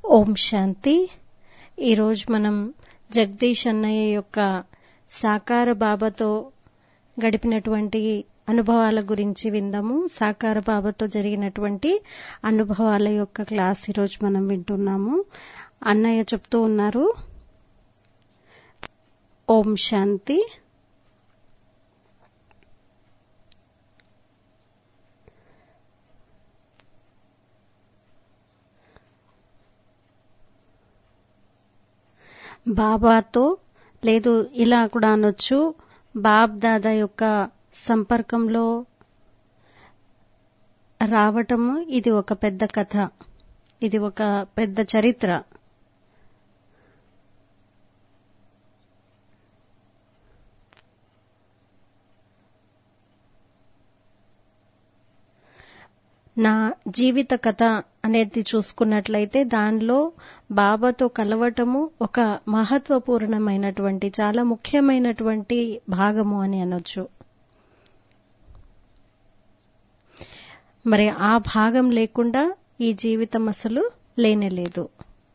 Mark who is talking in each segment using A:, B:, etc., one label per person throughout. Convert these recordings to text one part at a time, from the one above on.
A: ఓం శాంతి ఈరోజు మనం జగదీష్ అన్నయ్య యొక్క సాకార బాబాతో గడిపినటువంటి అనుభవాల గురించి విందాము సాకార బాబాతో జరిగినటువంటి అనుభవాల యొక్క క్లాస్ ఈరోజు మనం వింటున్నాము అన్నయ్య చెప్తూ ఉన్నారు ఓం శాంతి బాబాతో లేదు ఇలా కూడా అనొచ్చు బాబ్ దాదా యొక్క సంపర్కంలో రావటము ఇది ఒక పెద్ద కథ ఇది ఒక పెద్ద చరిత్ర నా జీవిత కథ అనేది చూసుకున్నట్లయితే దానిలో బాబాతో కలవటము ఒక మహత్వపూర్ణమైనటువంటి చాలా ముఖ్యమైనటువంటి భాగము అని అనొచ్చు మరి ఆ భాగం లేకుండా ఈ జీవితం అసలు లేనేలేదు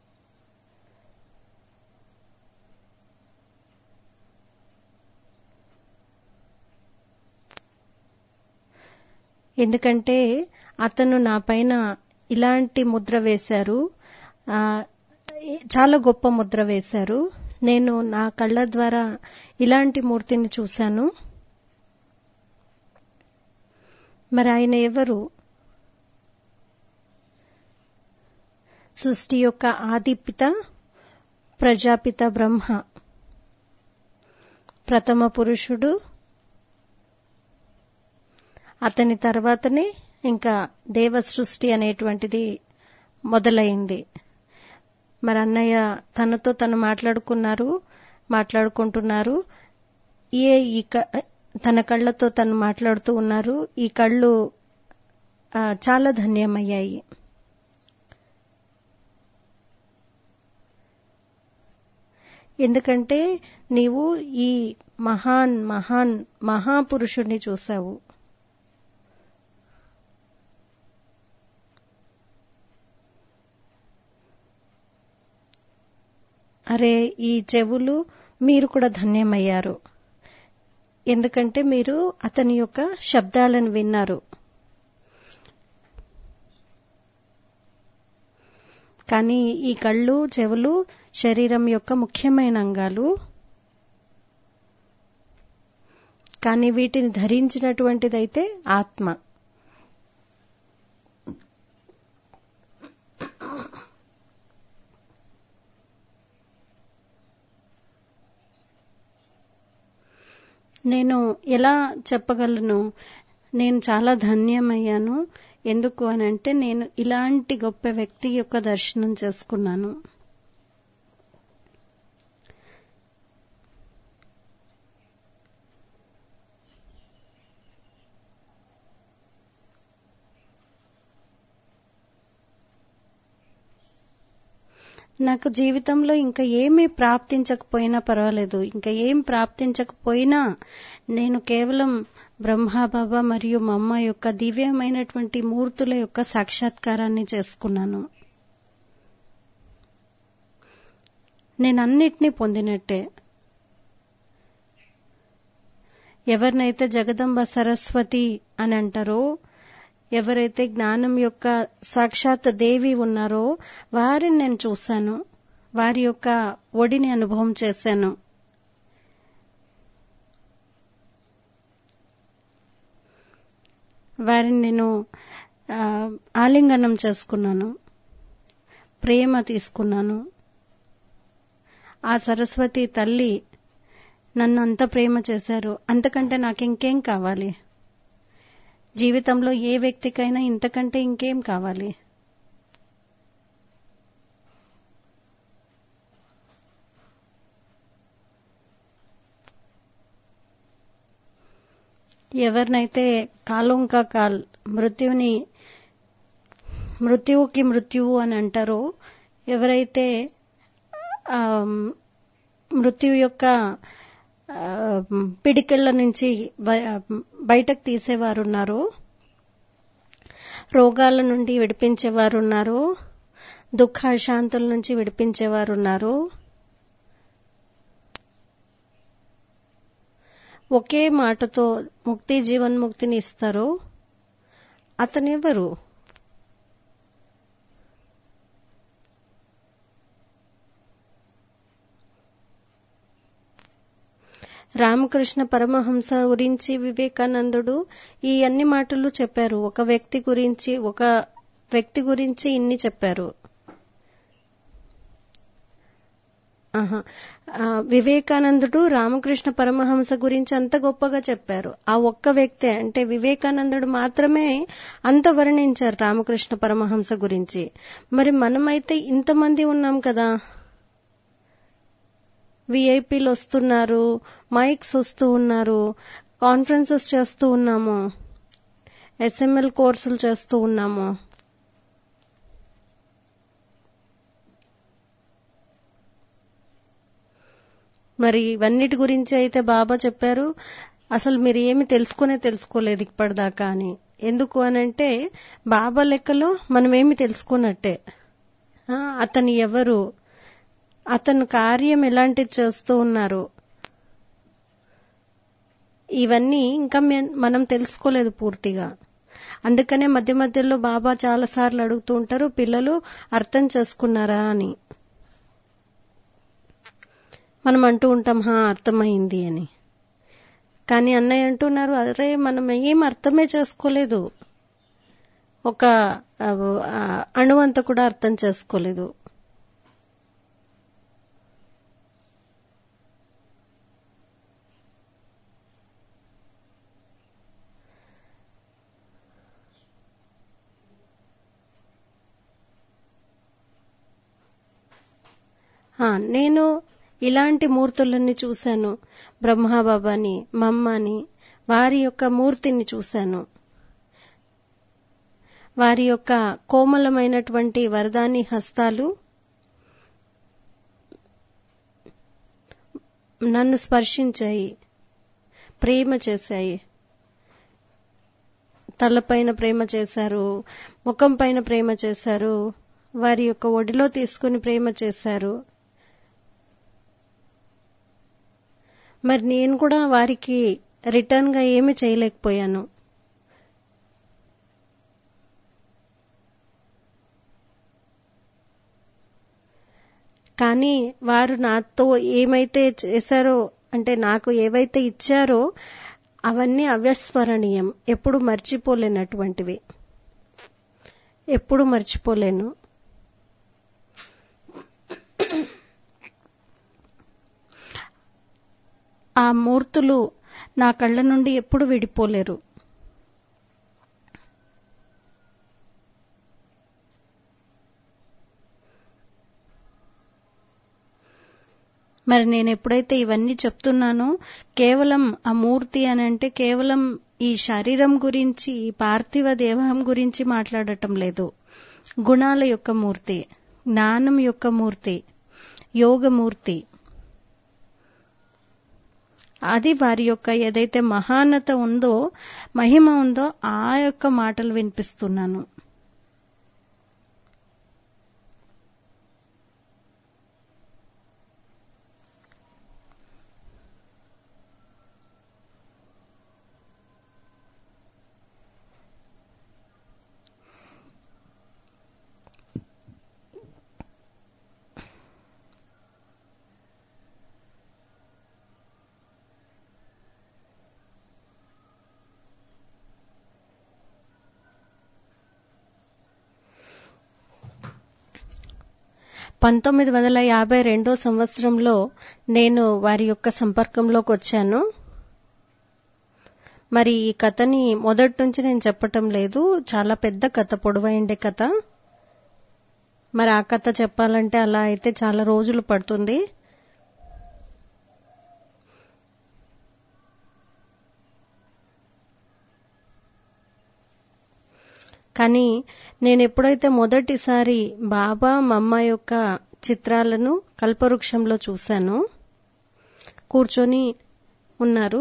A: ఎందుకంటే అతను నా పైన ఇలాంటి ముద్ర వేశారు చాలా గొప్ప ముద్ర వేశారు నేను నా కళ్ళ ద్వారా ఇలాంటి మూర్తిని చూశాను మరి ఆయన ఎవరు సృష్టి యొక్క ఆదిపిత ప్రజాపిత బ్రహ్మ ప్రథమ పురుషుడు అతని తర్వాతనే ఇంకా దేవ సృష్టి అనేటువంటిది మొదలైంది మరి అన్నయ్య తనతో తను మాట్లాడుకున్నారు మాట్లాడుకుంటున్నారు ఏ ఈ తన కళ్ళతో తను మాట్లాడుతూ ఉన్నారు ఈ కళ్ళు చాలా ధన్యమయ్యాయి ఎందుకంటే నీవు ఈ మహాన్ మహాన్ మహాపురుషుణ్ణి చూశావు అరే ఈ చెవులు మీరు కూడా ధన్యమయ్యారు ఎందుకంటే మీరు అతని యొక్క శబ్దాలను విన్నారు కానీ ఈ కళ్ళు చెవులు శరీరం యొక్క ముఖ్యమైన అంగాలు కానీ వీటిని ధరించినటువంటిదైతే ఆత్మ నేను ఎలా చెప్పగలను నేను చాలా ధన్యమయ్యాను ఎందుకు అని అంటే నేను ఇలాంటి గొప్ప వ్యక్తి యొక్క దర్శనం చేసుకున్నాను నాకు జీవితంలో ఇంకా ఏమీ ప్రాప్తించకపోయినా పర్వాలేదు ఇంకా ఏం ప్రాప్తించకపోయినా నేను కేవలం బ్రహ్మాబాబా మరియు మా అమ్మ యొక్క దివ్యమైనటువంటి మూర్తుల యొక్క సాక్షాత్కారాన్ని చేసుకున్నాను నేను అన్నిటినీ పొందినట్టే ఎవరినైతే జగదంబ సరస్వతి అని అంటారో ఎవరైతే జ్ఞానం యొక్క సాక్షాత్ దేవి ఉన్నారో వారిని నేను చూశాను వారి యొక్క ఒడిని అనుభవం చేశాను వారిని నేను ఆలింగనం చేసుకున్నాను ప్రేమ తీసుకున్నాను ఆ సరస్వతి తల్లి నన్ను అంత ప్రేమ చేశారు అంతకంటే నాకు ఇంకేం కావాలి జీవితంలో ఏ వ్యక్తికైనా ఇంతకంటే ఇంకేం కావాలి ఎవరినైతే కాలోంకా కాల్ మృత్యుని మృత్యువుకి మృత్యువు అని అంటారో ఎవరైతే మృత్యు యొక్క పిడికిళ్ల నుంచి బయటకు తీసేవారు ఉన్నారు రోగాల నుండి విడిపించేవారు ఉన్నారు దుఃఖాశాంతుల నుంచి విడిపించేవారు ఉన్నారు ఒకే మాటతో ముక్తి జీవన్ముక్తిని ఇస్తారు అతను ఎవరు రామకృష్ణ పరమహంస గురించి వివేకానందుడు ఈ అన్ని మాటలు చెప్పారు ఒక వ్యక్తి గురించి ఒక వ్యక్తి గురించి ఇన్ని చెప్పారు ఆహా. ఆ, వివేకానందుడు రామకృష్ణ పరమహంస గురించి అంత గొప్పగా చెప్పారు ఆ ఒక్క వ్యక్తే అంటే వివేకానందుడు మాత్రమే అంత వర్ణించారు రామకృష్ణ పరమహంస గురించి మరి మనమైతే ఇంతమంది ఉన్నాం కదా విఐపీలు వస్తున్నారు మైక్స్ వస్తూ ఉన్నారు కాన్ఫరెన్సెస్ చేస్తూ ఉన్నాము ఎస్ఎంఎల్ కోర్సులు చేస్తూ ఉన్నాము మరి ఇవన్నిటి గురించి అయితే బాబా చెప్పారు అసలు మీరు ఏమి తెలుసుకునే తెలుసుకోలేదు ఇప్పటిదాకా అని ఎందుకు అనంటే బాబా లెక్కలో మనం ఏమి తెలుసుకున్నట్టే ఆ, అతను ఎవరు అతను కార్యం ఎలాంటిది చేస్తూ ఉన్నారు ఇవన్నీ ఇంకా మె- మనం తెలుసుకోలేదు పూర్తిగా అందుకనే మధ్య మధ్యలో బాబా చాలా సార్లు అడుగుతూ ఉంటారు పిల్లలు అర్థం చేసుకున్నారా అని మనం అంటూ ఉంటాం హా అర్థమైంది అని కానీ అన్నయ్య అంటున్నారు అరే మనం ఏం అర్థమే చేసుకోలేదు ఒక ఆ, ఆ, అణువంత కూడా అర్థం చేసుకోలేదు ఆ, నేను ఇలాంటి మూర్తులన్నీ చూశాను బ్రహ్మబాబాని మమ్మని వారి యొక్క మూర్తిని చూశాను వారి యొక్క కోమలమైనటువంటి వరదాని హస్తాలు నన్ను స్పర్శించాయి ప్రేమ చేశాయి తలపైన ప్రేమ చేశారు ముఖం పైన ప్రేమ చేశారు వారి యొక్క ఒడిలో తీసుకుని ప్రేమ చేశారు మరి నేను కూడా వారికి రిటర్న్ గా ఏమి చేయలేకపోయాను కానీ వారు నాతో ఏమైతే చేశారో అంటే నాకు ఏవైతే ఇచ్చారో అవన్నీ అవ్యస్మరణీయం ఎప్పుడు మర్చిపోలేనటువంటివి ఎప్పుడు మర్చిపోలేను ఆ మూర్తులు నా కళ్ళ నుండి ఎప్పుడు విడిపోలేరు మరి నేను ఎప్పుడైతే ఇవన్నీ చెప్తున్నానో కేవలం ఆ మూర్తి అని అంటే కేవలం ఈ శరీరం గురించి ఈ పార్థివ దేహం గురించి మాట్లాడటం లేదు గుణాల యొక్క మూర్తి జ్ఞానం యొక్క మూర్తి యోగమూర్తి అది వారి యొక్క ఏదైతే మహానత ఉందో మహిమ ఉందో ఆ యొక్క మాటలు వినిపిస్తున్నాను పంతొమ్మిది వందల యాభై రెండో సంవత్సరంలో నేను వారి యొక్క సంపర్కంలోకి వచ్చాను మరి ఈ కథని మొదటి నుంచి నేను చెప్పటం లేదు చాలా పెద్ద కథ పొడవైండే కథ మరి ఆ కథ చెప్పాలంటే అలా అయితే చాలా రోజులు పడుతుంది కానీ నేను ఎప్పుడైతే మొదటిసారి బాబా మమ్మ యొక్క చిత్రాలను కల్పవృక్షంలో చూశానో కూర్చొని ఉన్నారు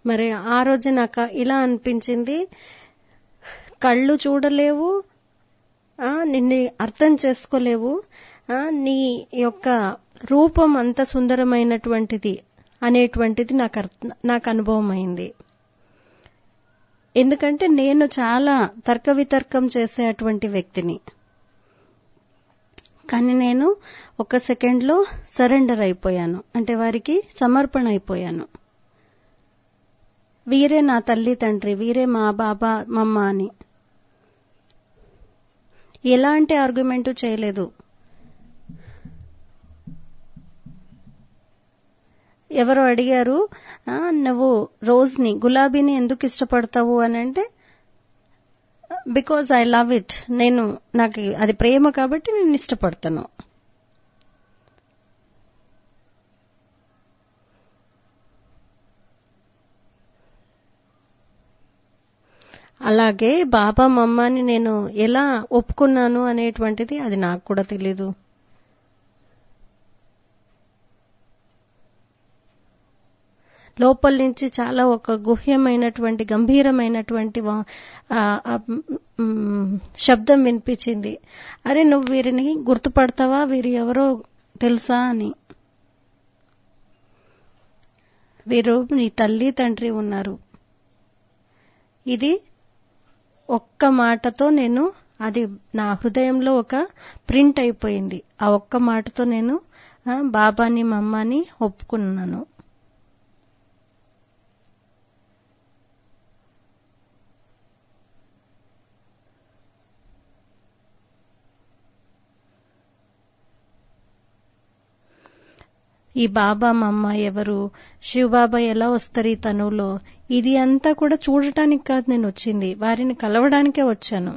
A: మరి ఆ రోజు నాకు ఇలా అనిపించింది కళ్ళు చూడలేవు ఆ, నిన్ను అర్థం చేసుకోలేవు ఆ, నీ యొక్క రూపం అంత సుందరమైనటువంటిది అనేటువంటిది నాకు అర్థ- నాకు అనుభవం అయింది ఎందుకంటే నేను చాలా తర్క వితర్కం చేసేటువంటి వ్యక్తిని కానీ నేను ఒక సెకండ్లో సరెండర్ అయిపోయాను అంటే వారికి సమర్పణ అయిపోయాను వీరే నా తల్లి తండ్రి వీరే మా బాబా మమ్మ అని ఎలాంటి ఆర్గ్యుమెంటు చేయలేదు ఎవరో అడిగారు "ఆ, నువ్వు రోజ్ని గులాబీని ఎందుకు ఇష్టపడతావు అని అంటే బికాజ్ ఐ లవ్ ఇట్ నేను నాకు అది ప్రేమ కాబట్టి నేను ఇష్టపడతాను అలాగే బాబా మమ్మని నేను ఎలా ఒప్పుకున్నాను అనేటువంటిది అది నాకు కూడా తెలీదు లోపల నుంచి చాలా ఒక గుహ్యమైనటువంటి గంభీరమైనటువంటి వా- ఆ, ఆ, మ్, శబ్దం వినిపించింది అరే నువ్వు వీరిని గుర్తుపడతావా వీరు ఎవరో తెలుసా అని వీరు నీ తల్లి తండ్రి ఉన్నారు ఇది ఒక్క మాటతో నేను అది నా హృదయంలో ఒక ప్రింట్ అయిపోయింది ఆ ఒక్క మాటతో నేను ఆ, బాబాని మమ్మని ఒప్పుకున్నాను ఈ బాబా మమ్మ ఎవరు శివబాబా ఎలా వస్తారు ఈ తనువులో ఇది అంతా కూడా చూడటానికి కాదు నేను వచ్చింది వారిని కలవడానికే వచ్చాను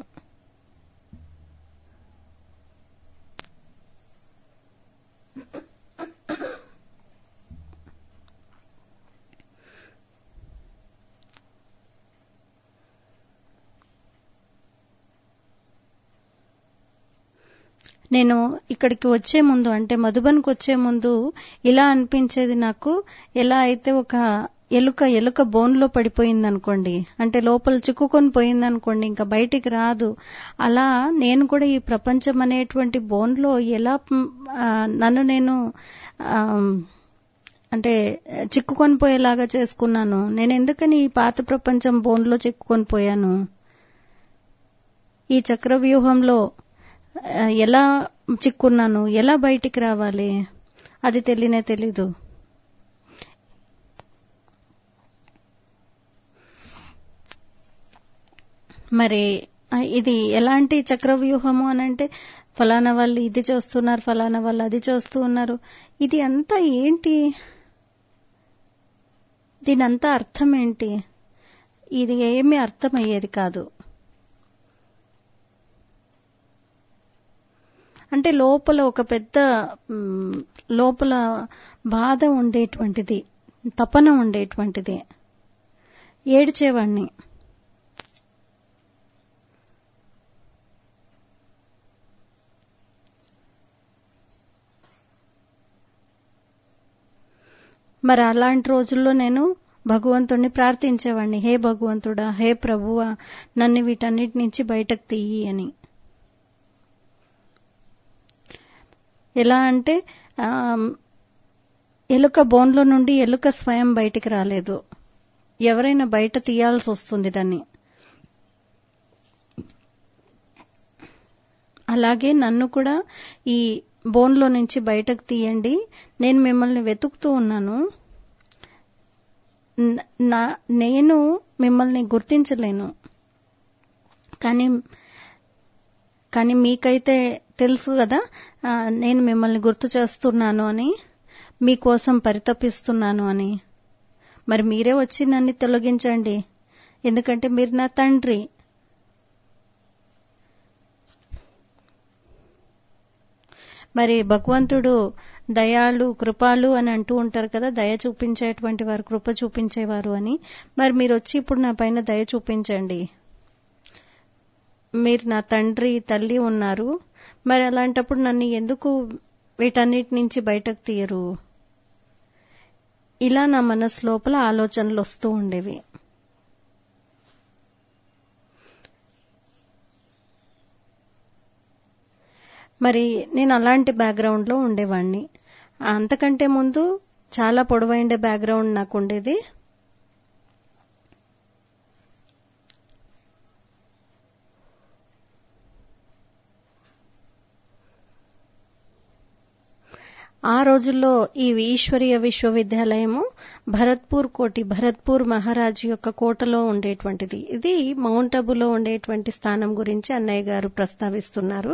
A: నేను ఇక్కడికి వచ్చే ముందు అంటే మధుబన్కి వచ్చే ముందు ఇలా అనిపించేది నాకు ఎలా అయితే ఒక ఎలుక ఎలుక బోన్లో పడిపోయింది అనుకోండి అంటే లోపల చిక్కుకొని పోయింది అనుకోండి ఇంకా బయటికి రాదు అలా నేను కూడా ఈ ప్రపంచం అనేటువంటి బోన్లో ఎలా మ్, ఆ, నన్ను నేను ఆ, అంటే చిక్కుకొని పోయేలాగా చేసుకున్నాను నేను ఎందుకని ఈ పాత ప్రపంచం బోన్లో చిక్కుకొని పోయాను ఈ చక్రవ్యూహంలో ఆ, ఎలా చిక్కున్నాను ఎలా బయటికి రావాలి అది తెలియనే తెలీదు మరి ఆ, ఇది ఎలాంటి చక్రవ్యూహము అని అంటే ఫలానా వాళ్ళు ఇది చేస్తున్నారు ఫలానా వాళ్ళు అది చేస్తూ ఉన్నారు ఇది అంతా ఏంటి దీని అంతా అర్థం ఏంటి ఇది ఏమీ అర్థమయ్యేది కాదు అంటే లోపల ఒక పెద్ద మ్, లోపల బాధ ఉండేటువంటిది తపన ఉండేటువంటిది ఏడ్చేవాణ్ణి మరి అలాంటి రోజుల్లో నేను భగవంతుణ్ణి ప్రార్థించేవాడిని హే భగవంతుడా హే ప్రభువా నన్ను వీటన్నిటి నుంచి బయటకు తీయి అని ఎలా అంటే ఆ, ఎలుక బోన్లో నుండి ఎలుక స్వయం బయటికి రాలేదు ఎవరైనా బయట తీయాల్సి వస్తుంది దాన్ని అలాగే నన్ను కూడా ఈ బోన్లో నుంచి బయటకు తీయండి నేను మిమ్మల్ని వెతుకుతూ ఉన్నాను న- నా నేను మిమ్మల్ని గుర్తించలేను కానీ కానీ మీకైతే తెలుసు కదా ఆ, నేను మిమ్మల్ని గుర్తు చేస్తున్నాను అని మీకోసం పరితపిస్తున్నాను అని మరి మీరే వచ్చి నన్ను తొలగించండి ఎందుకంటే మీరు నా తండ్రి మరి భగవంతుడు దయాళు కృపాలు అని అంటూ ఉంటారు కదా దయ చూపించేటువంటి వారు కృప చూపించేవారు అని మరి మీరు వచ్చి ఇప్పుడు నా పైన దయ చూపించండి మీరు నా తండ్రి తల్లి ఉన్నారు మరి అలాంటప్పుడు నన్ను ఎందుకు వీటన్నిటి నుంచి బయటకు తీయరు ఇలా నా మనసు లోపల ఆలోచనలు వస్తూ ఉండేవి మరి నేను అలాంటి బ్యాక్గ్రౌండ్లో ఉండేవాడిని అంతకంటే ముందు చాలా పొడవైండే బ్యాక్గ్రౌండ్ నాకు ఉండేది ఆ రోజుల్లో ఈ ఈశ్వరీయ విశ్వవిద్యాలయము భరత్పూర్ కోటి భరత్పూర్ మహారాజు యొక్క కోటలో ఉండేటువంటిది ఇది మౌంట్ అబులో ఉండేటువంటి స్థానం గురించి అన్నయ్య గారు ప్రస్తావిస్తున్నారు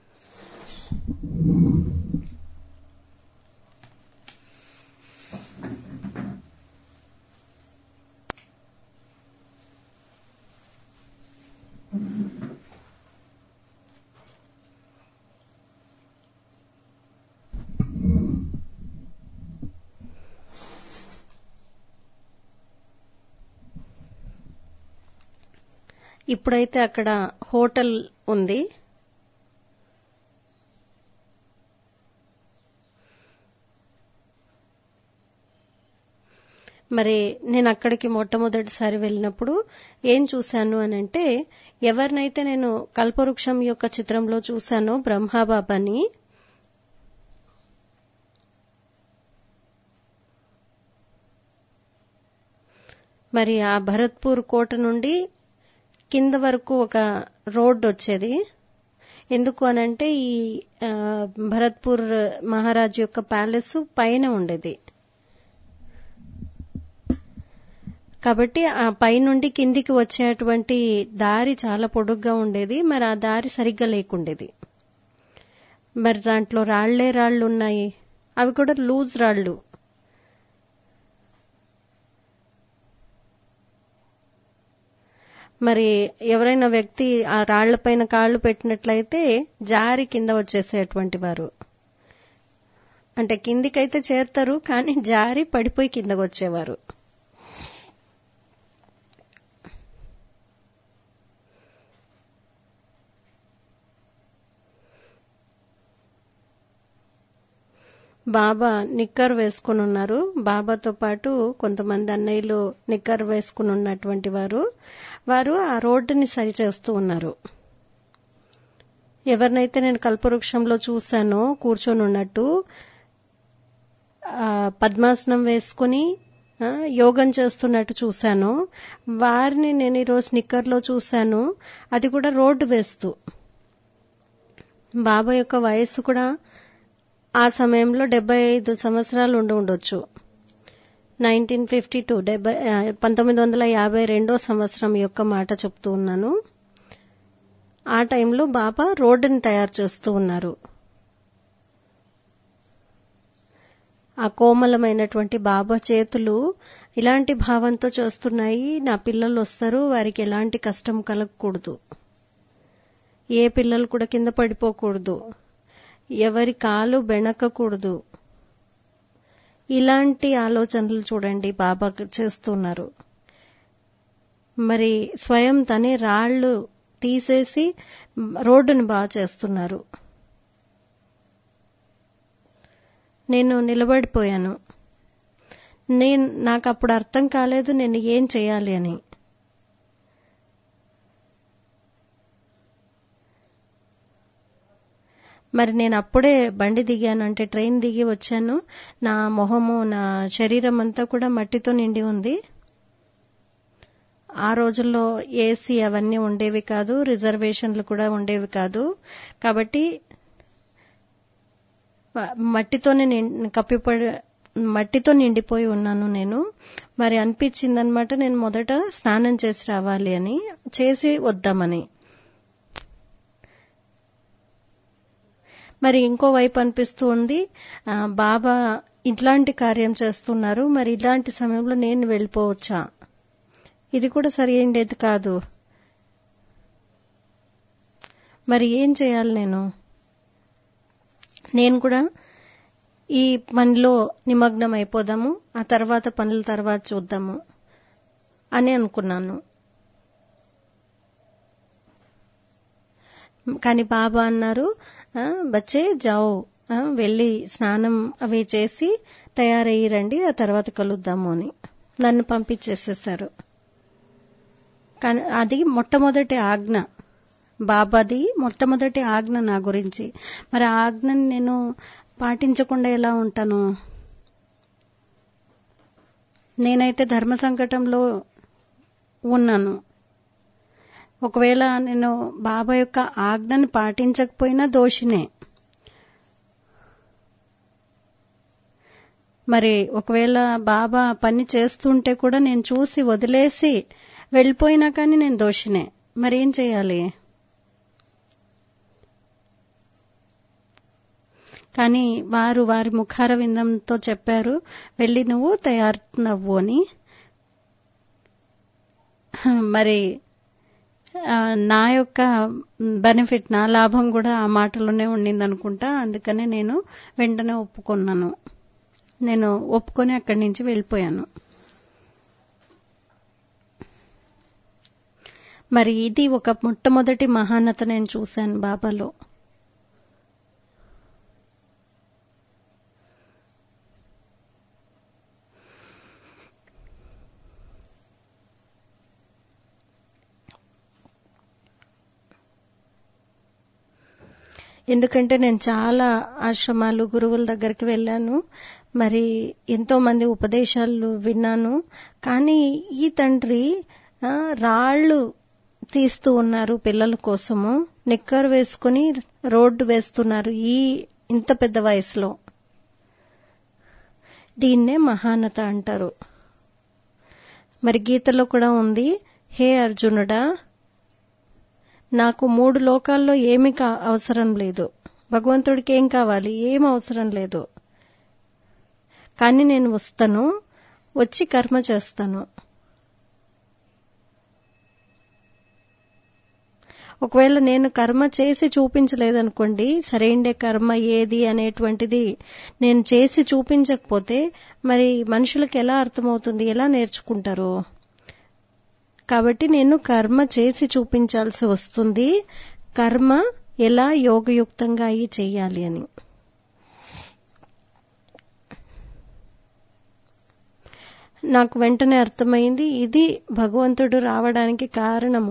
A: ఇప్పుడైతే అక్కడ హోటల్ ఉంది మరి నేను అక్కడికి మొట్టమొదటిసారి వెళ్ళినప్పుడు ఏం చూశాను అని అంటే ఎవరినైతే నేను కల్పవృక్షం యొక్క చిత్రంలో చూశానో బ్రహ్మాబాబాని మరి ఆ భరత్పూర్ కోట నుండి కింద వరకు ఒక రోడ్ వచ్చేది ఎందుకు అనంటే ఈ ఆ, భరత్పూర్ మహారాజు యొక్క ప్యాలెస్ పైన ఉండేది కాబట్టి ఆ పైనుండి కిందికి వచ్చేటువంటి దారి చాలా పొడుగ్గా ఉండేది మరి ఆ దారి సరిగ్గా లేకుండేది మరి దాంట్లో రాళ్లే రాళ్ళు ఉన్నాయి అవి కూడా లూజ్ రాళ్ళు మరి ఎవరైనా వ్యక్తి ఆ రాళ్లపైన కాళ్ళు పెట్టినట్లయితే జారి కింద వచ్చేసేటువంటి వారు అంటే కిందికైతే చేరుతారు కానీ జారి పడిపోయి కిందకు వచ్చేవారు బాబా నిక్కర్ వేసుకుని ఉన్నారు బాబాతో పాటు కొంతమంది అన్నయ్యలు నిక్కర్ వేసుకుని ఉన్నటువంటి వారు వారు ఆ రోడ్డుని సరిచేస్తూ ఉన్నారు ఎవరినైతే నేను కల్పవృక్షంలో చూశానో కూర్చొని ఉన్నట్టు ఆ, పద్మాసనం వేసుకుని ఆ, యోగం చేస్తున్నట్టు చూశాను వారిని నేను ఈరోజు నిక్కర్లో చూశాను అది కూడా రోడ్డు వేస్తూ బాబా యొక్క వయస్సు కూడా ఆ సమయంలో డెబ్బై ఐదు సంవత్సరాలు ఉండి ఉండొచ్చు నైన్టీన్ ఫిఫ్టీ టూ డెబ్బై ఆ, పంతొమ్మిది వందల యాభై రెండో సంవత్సరం యొక్క మాట చెప్తూ ఉన్నాను ఆ టైంలో బాబా రోడ్డుని తయారు చేస్తూ ఉన్నారు ఆ కోమలమైనటువంటి బాబా చేతులు ఇలాంటి భావంతో చేస్తున్నాయి నా పిల్లలు వస్తారు వారికి ఎలాంటి కష్టం కలగకూడదు ఏ పిల్లలు కూడా కింద పడిపోకూడదు ఎవరి కాలు బెణకకూడదు ఇలాంటి ఆలోచనలు చూడండి బాబా చేస్తున్నారు మరి స్వయం తనే రాళ్ళు తీసేసి రోడ్డుని బాగా చేస్తున్నారు నేను నిలబడిపోయాను నేను నాకు అప్పుడు అర్థం కాలేదు నేను ఏం చేయాలి అని మరి నేను అప్పుడే బండి దిగాను అంటే ట్రైన్ దిగి వచ్చాను నా మొహము నా శరీరం అంతా కూడా మట్టితో నిండి ఉంది ఆ రోజుల్లో ఏసీ అవన్నీ ఉండేవి కాదు రిజర్వేషన్లు కూడా ఉండేవి కాదు కాబట్టి మ- మట్టితోనే నిం- కప్పిపడి మట్టితో నిండిపోయి ఉన్నాను నేను మరి అనిపించిందనమాట నేను మొదట స్నానం చేసి రావాలి అని చేసి వద్దామని మరి ఇంకో వైపు అనిపిస్తూ ఉంది ఆ, బాబా ఇట్లాంటి కార్యం చేస్తున్నారు మరి ఇలాంటి సమయంలో నేను వెళ్ళిపోవచ్చా ఇది కూడా సరి అయిండేది కాదు మరి ఏం చేయాలి నేను నేను కూడా ఈ పనిలో నిమగ్నం అయిపోదాము ఆ తర్వాత పనుల తర్వాత చూద్దాము అని అనుకున్నాను కానీ బాబా అన్నారు "ఆ, బచ్చే జాओ ఆ, వెళ్ళి స్నానం అవి చేసి తయారయ్యి రండి ఆ తర్వాత కలుద్దాము అని నన్ను పంపించేసేసారు కానీ అది మొట్టమొదటి ఆజ్ఞ బాబాది మొట్టమొదటి ఆజ్ఞ నా గురించి మరి ఆ ఆజ్ఞని నేను పాటించకుండా ఎలా ఉంటాను నేనైతే ధర్మ సంకటంలో ఉన్నాను ఒకవేళ నేను బాబా యొక్క ఆజ్ఞని పాటించకపోయినా దోషినే మరి ఒకవేళ బాబా పని చేస్తుంటే కూడా నేను చూసి వదిలేసి వెళ్ళిపోయినా కానీ నేను దోషినే మరి ఏం చేయాలి కానీ వారు వారి ముఖార విందంతో చెప్పారు వెళ్ళి నువ్వు తయారునవ్వు అని మరి నా యొక్క బెనిఫిట్ నా లాభం కూడా ఆ మాటలోనే ఉండింది అనుకుంటా అందుకనే నేను వెంటనే ఒప్పుకున్నాను నేను ఒప్పుకొని అక్కడి నుంచి వెళ్ళిపోయాను మరి ఇది ఒక మొట్టమొదటి మహానత నేను చూశాను బాబాలో ఎందుకంటే నేను చాలా ఆశ్రమాలు గురువుల దగ్గరికి వెళ్ళాను మరి ఎంతో మంది ఉపదేశాలు విన్నాను కానీ ఈ తండ్రి రాళ్ళు తీస్తూ ఉన్నారు పిల్లల కోసము నిక్కర్ వేసుకుని రోడ్డు వేస్తున్నారు ఈ ఇంత పెద్ద వయసులో దీన్నే మహానత అంటారు మరి గీతలో కూడా ఉంది హే అర్జునుడా నాకు మూడు లోకాల్లో ఏమి అవసరం లేదు భగవంతుడికి ఏం కావాలి ఏం అవసరం లేదు కానీ నేను వస్తాను వచ్చి కర్మ చేస్తాను ఒకవేళ నేను కర్మ చేసి చూపించలేదనుకోండి సరైండే కర్మ ఏది అనేటువంటిది నేను చేసి చూపించకపోతే మరి మనుషులకు ఎలా అర్థమవుతుంది ఎలా నేర్చుకుంటారు కాబట్టి నేను కర్మ చేసి చూపించాల్సి వస్తుంది కర్మ ఎలా యోగయుక్తంగా అయ్యి చెయ్యాలి అని నాకు వెంటనే అర్థమైంది ఇది భగవంతుడు రావడానికి కారణము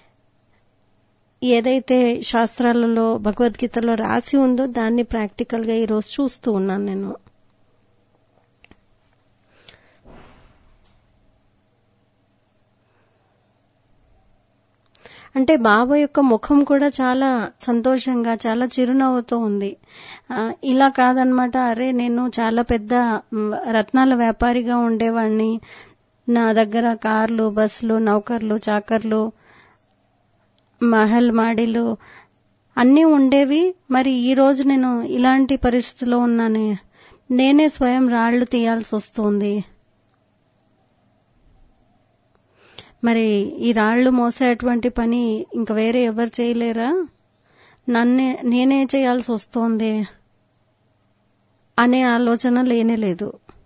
A: ఏదైతే శాస్త్రాలలో భగవద్గీతలో రాసి ఉందో దాన్ని ప్రాక్టికల్ గా ఈరోజు చూస్తూ ఉన్నాను నేను అంటే బాబా యొక్క ముఖం కూడా చాలా సంతోషంగా చాలా చిరునవ్వుతో ఉంది ఇలా కాదనమాట అరే నేను చాలా పెద్ద రత్నాల వ్యాపారిగా ఉండేవాడిని నా దగ్గర కార్లు బస్సులు నౌకర్లు చాకర్లు మహల్ మాడిలు అన్నీ ఉండేవి మరి ఈ రోజు నేను ఇలాంటి పరిస్థితిలో ఉన్నానే నేనే స్వయం రాళ్లు తీయాల్సి వస్తుంది మరి ఈ రాళ్లు మోసేటువంటి పని ఇంకా వేరే ఎవరు చేయలేరా నన్నే నేనే చేయాల్సి వస్తోంది అనే ఆలోచన లేనే లేదు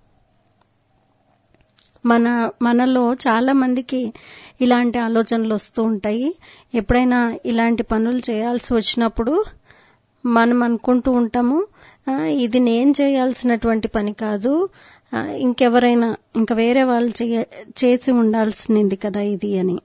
A: మన మనలో చాలా మందికి ఇలాంటి ఆలోచనలు వస్తూ ఉంటాయి ఎప్పుడైనా ఇలాంటి పనులు చేయాల్సి వచ్చినప్పుడు మనం అనుకుంటూ ఉంటాము ఇది నేను చేయాల్సినటువంటి పని కాదు ఇంకెవరైనా ఇంకా వేరే వాళ్ళు చేసి ఉండాల్సింది కదా ఇది అని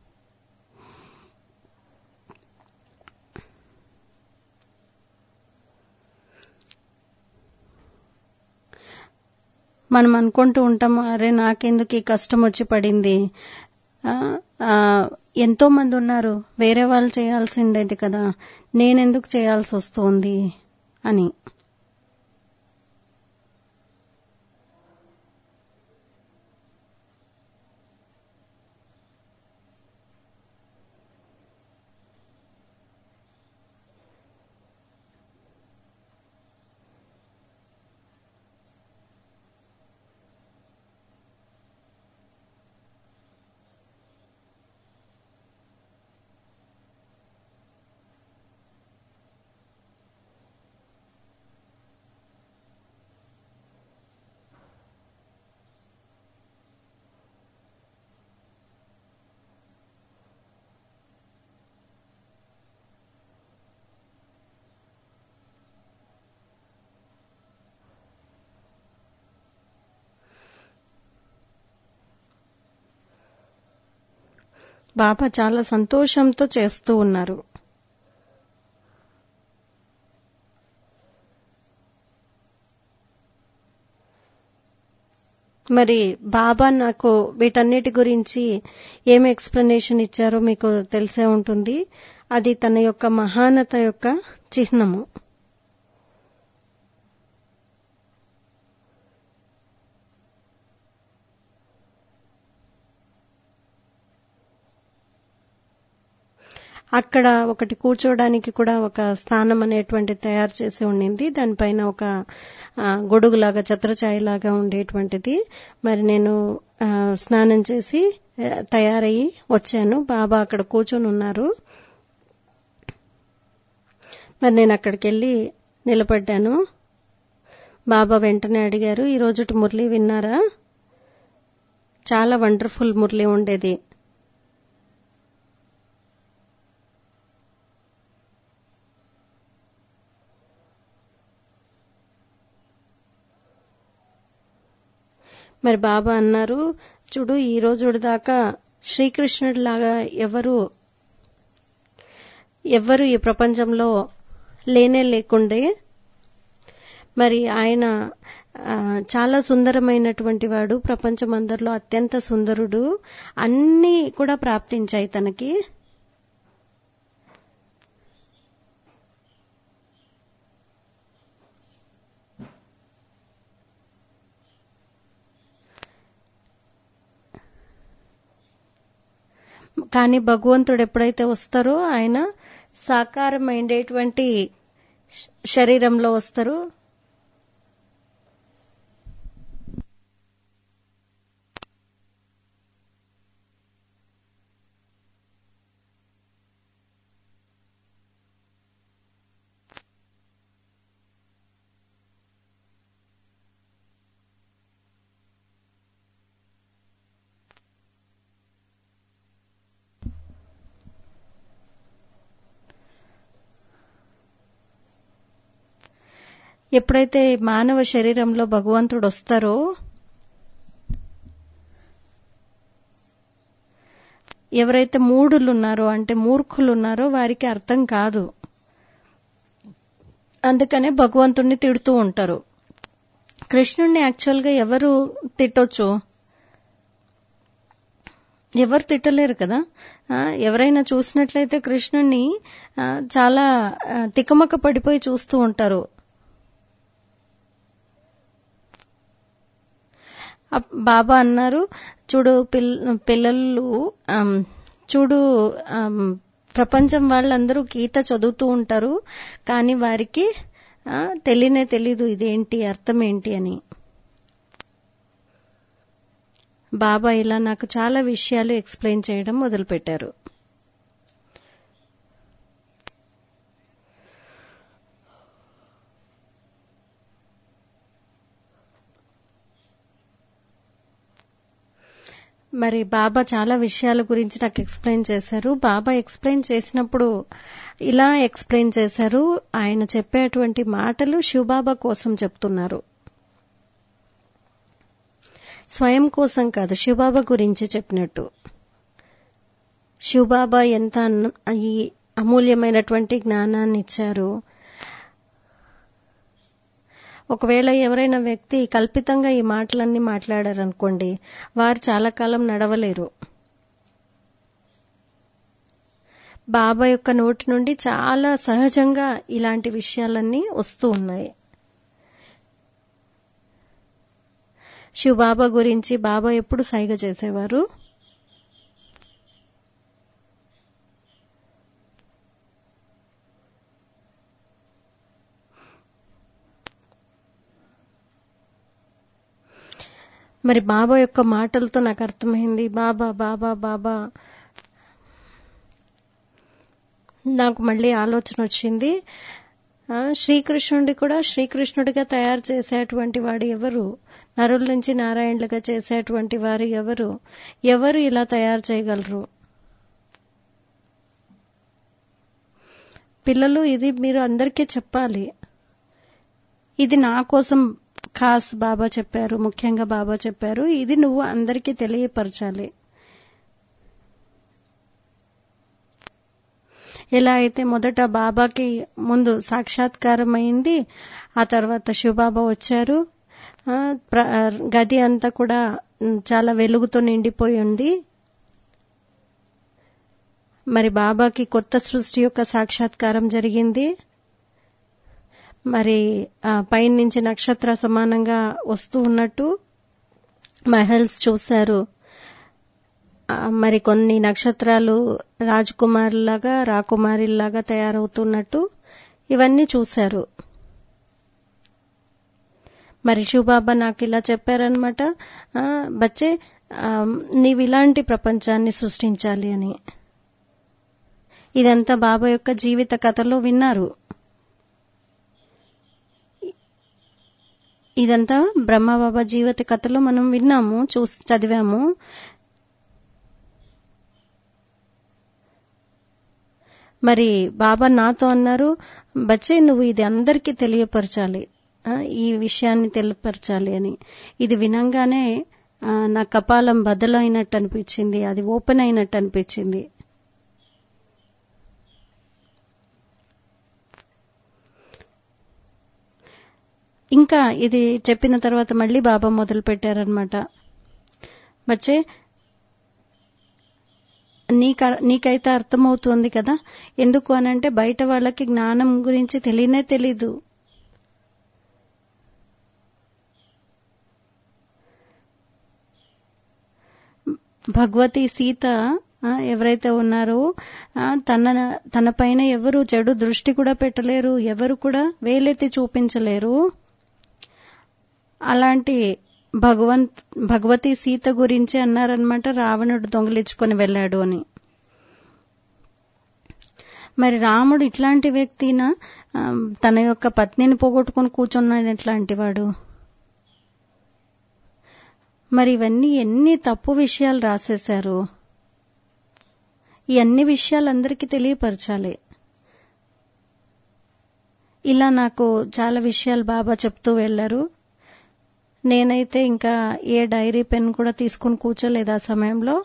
A: మనం అనుకుంటూ ఉంటాము అరే నాకెందుకు ఈ కష్టం వచ్చి పడింది ఎంతో మంది ఉన్నారు వేరే వాళ్ళు చేయాల్సిండేది కదా నేనెందుకు చేయాల్సి వస్తోంది అని బాబా చాలా సంతోషంతో చేస్తూ ఉన్నారు మరి బాబా నాకు వీటన్నిటి గురించి ఏం ఎక్స్ప్లెనేషన్ ఇచ్చారో మీకు తెలిసే ఉంటుంది అది తన యొక్క మహానత యొక్క చిహ్నము అక్కడ ఒకటి కూర్చోవడానికి కూడా ఒక స్థానం అనేటువంటి తయారు చేసి ఉండింది దానిపైన ఒక గొడుగులాగా ఛత్రఛాయలాగా ఉండేటువంటిది మరి నేను స్నానం చేసి తయారయ్యి వచ్చాను బాబా అక్కడ కూర్చొని ఉన్నారు మరి నేను అక్కడికి వెళ్ళి నిలబడ్డాను బాబా వెంటనే అడిగారు ఈ రోజుటి మురళి విన్నారా చాలా వండర్ఫుల్ మురళి ఉండేది మరి బాబా అన్నారు చూడు ఈ రోజు దాకా శ్రీకృష్ణుడి లాగా ఎవరు ఎవ్వరు ఈ ప్రపంచంలో లేనే లేకుండే మరి ఆయన చాలా సుందరమైనటువంటి వాడు ప్రపంచం అందరిలో అత్యంత సుందరుడు అన్నీ కూడా ప్రాప్తించాయి తనకి కానీ భగవంతుడు ఎప్పుడైతే వస్తారో ఆయన సాకారమైనటువంటి శరీరంలో వస్తారు ఎప్పుడైతే మానవ శరీరంలో భగవంతుడు వస్తారో ఎవరైతే మూడులు ఉన్నారో అంటే మూర్ఖులు ఉన్నారో వారికి అర్థం కాదు అందుకనే భగవంతుణ్ణి తిడుతూ ఉంటారు కృష్ణుణ్ణి యాక్చువల్గా ఎవరు తిట్టొచ్చు ఎవరు తిట్టలేరు కదా ఎవరైనా చూసినట్లయితే కృష్ణుణ్ణి చాలా తికమక పడిపోయి చూస్తూ ఉంటారు బాబా అన్నారు చూడు పిల్లలు చూడు ప్రపంచం వాళ్ళందరూ గీత చదువుతూ ఉంటారు కానీ వారికి తెలియనే తెలీదు ఇదేంటి అర్థం ఏంటి అని బాబా ఇలా నాకు చాలా విషయాలు ఎక్స్ప్లెయిన్ చేయడం మొదలుపెట్టారు మరి బాబా చాలా విషయాల గురించి నాకు ఎక్స్ప్లెయిన్ చేశారు బాబా ఎక్స్ప్లెయిన్ చేసినప్పుడు ఇలా ఎక్స్ప్లెయిన్ చేశారు ఆయన చెప్పేటువంటి మాటలు శివబాబా కోసం చెప్తున్నారు స్వయం కోసం కాదు శివబాబా గురించి చెప్పినట్టు శివబాబా ఎంత ఈ అమూల్యమైనటువంటి జ్ఞానాన్ని ఇచ్చారు ఒకవేళ ఎవరైనా వ్యక్తి కల్పితంగా ఈ మాటలన్నీ మాట్లాడారనుకోండి వారు చాలా కాలం నడవలేరు బాబా యొక్క నోటి నుండి చాలా సహజంగా ఇలాంటి విషయాలన్నీ వస్తూ ఉన్నాయి శివబాబా గురించి బాబా ఎప్పుడు సైగ చేసేవారు మరి బాబా యొక్క మాటలతో నాకు అర్థమైంది బాబా బాబా బాబా నాకు మళ్ళీ ఆలోచన వచ్చింది శ్రీకృష్ణుడి కూడా శ్రీకృష్ణుడిగా తయారు చేసేటువంటి వాడు ఎవరు నరుల నుంచి నారాయణులుగా చేసేటువంటి వారు ఎవరు ఎవరు ఇలా తయారు చేయగలరు పిల్లలు ఇది మీరు అందరికీ చెప్పాలి ఇది నా కోసం ఖాస్ బాబా చెప్పారు ముఖ్యంగా బాబా చెప్పారు ఇది నువ్వు అందరికీ తెలియపరచాలి ఎలా అయితే మొదట బాబాకి ముందు సాక్షాత్కారం అయింది ఆ తర్వాత శివబాబా వచ్చారు ఆ, ప్ర- గది అంతా కూడా ఉమ్, చాలా వెలుగుతో నిండిపోయి ఉంది మరి బాబాకి కొత్త సృష్టి యొక్క సాక్షాత్కారం జరిగింది మరి ఆ, పైనుంచి నక్షత్ర సమానంగా వస్తూ ఉన్నట్టు మహల్స్ చూశారు ఆ, మరి కొన్ని నక్షత్రాలు రాజకుమారులాగా రాకుమారిలాగా తయారవుతున్నట్టు ఇవన్నీ చూశారు మరి శివబాబా నాకు ఇలా చెప్పారనమాట బచ్చే ఆ, నీవు ఇలాంటి ప్రపంచాన్ని సృష్టించాలి అని ఇదంతా బాబా యొక్క జీవిత కథలో విన్నారు ఇదంతా బ్రహ్మబాబా జీవిత కథలో మనం విన్నాము చూసి చదివాము మరి బాబా నాతో అన్నారు బచ్చే నువ్వు ఇది అందరికీ తెలియపరచాలి ఆ, ఈ విషయాన్ని తెలియపరచాలి అని ఇది వినంగానే ఆ, నా కపాలం బద్దలైనట్టు అనిపించింది అది ఓపెన్ అయినట్టు అనిపించింది ఇంకా ఇది చెప్పిన తర్వాత మళ్ళీ బాబా మొదలు పెట్టారనమాట బచ్చే నీక నీకైతే అర్థమవుతుంది కదా ఎందుకు అనంటే బయట వాళ్ళకి జ్ఞానం గురించి తెలియనే తెలీదు భగవతి సీత ఆ, ఎవరైతే ఉన్నారో ఆ, తన తన పైన ఎవరు చెడు దృష్టి కూడా పెట్టలేరు ఎవరు కూడా వేలెత్తి చూపించలేరు అలాంటి భగవంత్ భగవతి సీత గురించి అన్నారనమాట రావణుడు దొంగిలించుకొని వెళ్ళాడు అని మరి రాముడు ఇట్లాంటి వ్యక్తిన ఆ, తన యొక్క పత్నిని పోగొట్టుకుని కూర్చున్నాడు ఎట్లాంటి వాడు మరి ఇవన్నీ ఎన్ని తప్పు విషయాలు రాసేశారు ఈ అన్ని విషయాలు అందరికీ తెలియపరచాలి ఇలా నాకు చాలా విషయాలు బాబా చెప్తూ వెళ్లారు నేనైతే ఇంకా ఏ డైరీ పెన్ కూడా తీసుకుని కూర్చోలేదు ఆ సమయంలో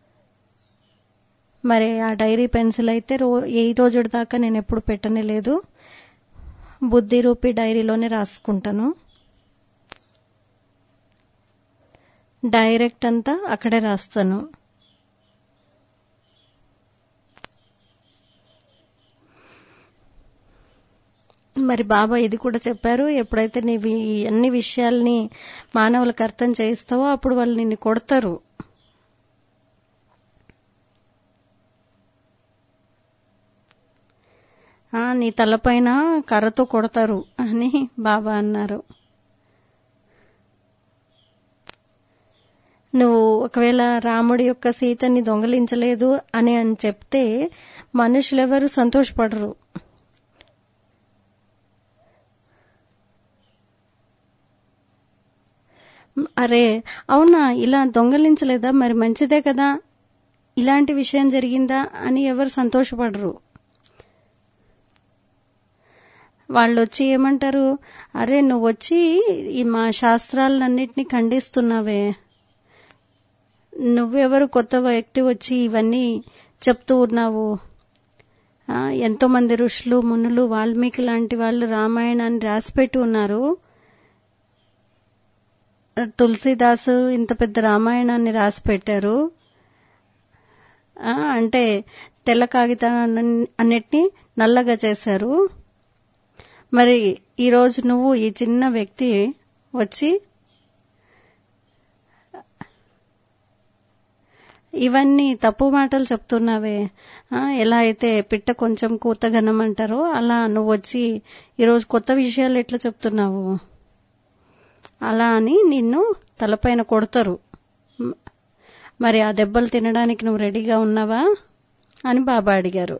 A: మరి ఆ డైరీ పెన్సిల్ అయితే రో ఈ రోజు దాకా నేను ఎప్పుడు పెట్టనే లేదు బుద్ధి రూపి డైరీలోనే రాసుకుంటాను డైరెక్ట్ అంతా అక్కడే రాస్తాను మరి బాబా ఇది కూడా చెప్పారు ఎప్పుడైతే నీవు ఈ అన్ని విషయాల్ని మానవులకు అర్థం చేయిస్తావో అప్పుడు వాళ్ళు నిన్ను కొడతారు ఆ, నీ తలపైన కర్రతో కొడతారు అని బాబా అన్నారు నువ్వు ఒకవేళ రాముడి యొక్క సీతని దొంగలించలేదు అని అని చెప్తే మనుషులెవరు సంతోషపడరు అరే అవునా ఇలా దొంగలించలేదా మరి మంచిదే కదా ఇలాంటి విషయం జరిగిందా అని ఎవరు సంతోషపడరు వాళ్ళు వచ్చి ఏమంటారు అరే నువ్వు వచ్చి ఈ మా శాస్త్రాలన్నిటినీ ఖండిస్తున్నావే నువ్వెవరు కొత్త వ్యక్తి వచ్చి ఇవన్నీ చెప్తూ ఉన్నావు ఆ, ఎంతో మంది ఋషులు మునులు వాల్మీకి లాంటి వాళ్ళు రామాయణాన్ని రాసిపెట్టి ఉన్నారు తులసిదాసు ఇంత పెద్ద రామాయణాన్ని రాసి పెట్టారు ఆ, అంటే తెల్ల కాగితాన్ని అన్నిటినీ నల్లగా చేశారు మరి ఈరోజు నువ్వు ఈ చిన్న వ్యక్తి వచ్చి ఇవన్నీ తప్పు మాటలు చెప్తున్నావే ఆ, ఎలా అయితే పిట్ట కొంచెం కూతగనం అంటారో అలా నువ్వు వచ్చి ఈరోజు కొత్త విషయాలు ఎట్లా చెప్తున్నావు అలా అని నిన్ను తలపైన కొడతారు మ- మరి ఆ దెబ్బలు తినడానికి నువ్వు రెడీగా ఉన్నావా అని బాబా అడిగారు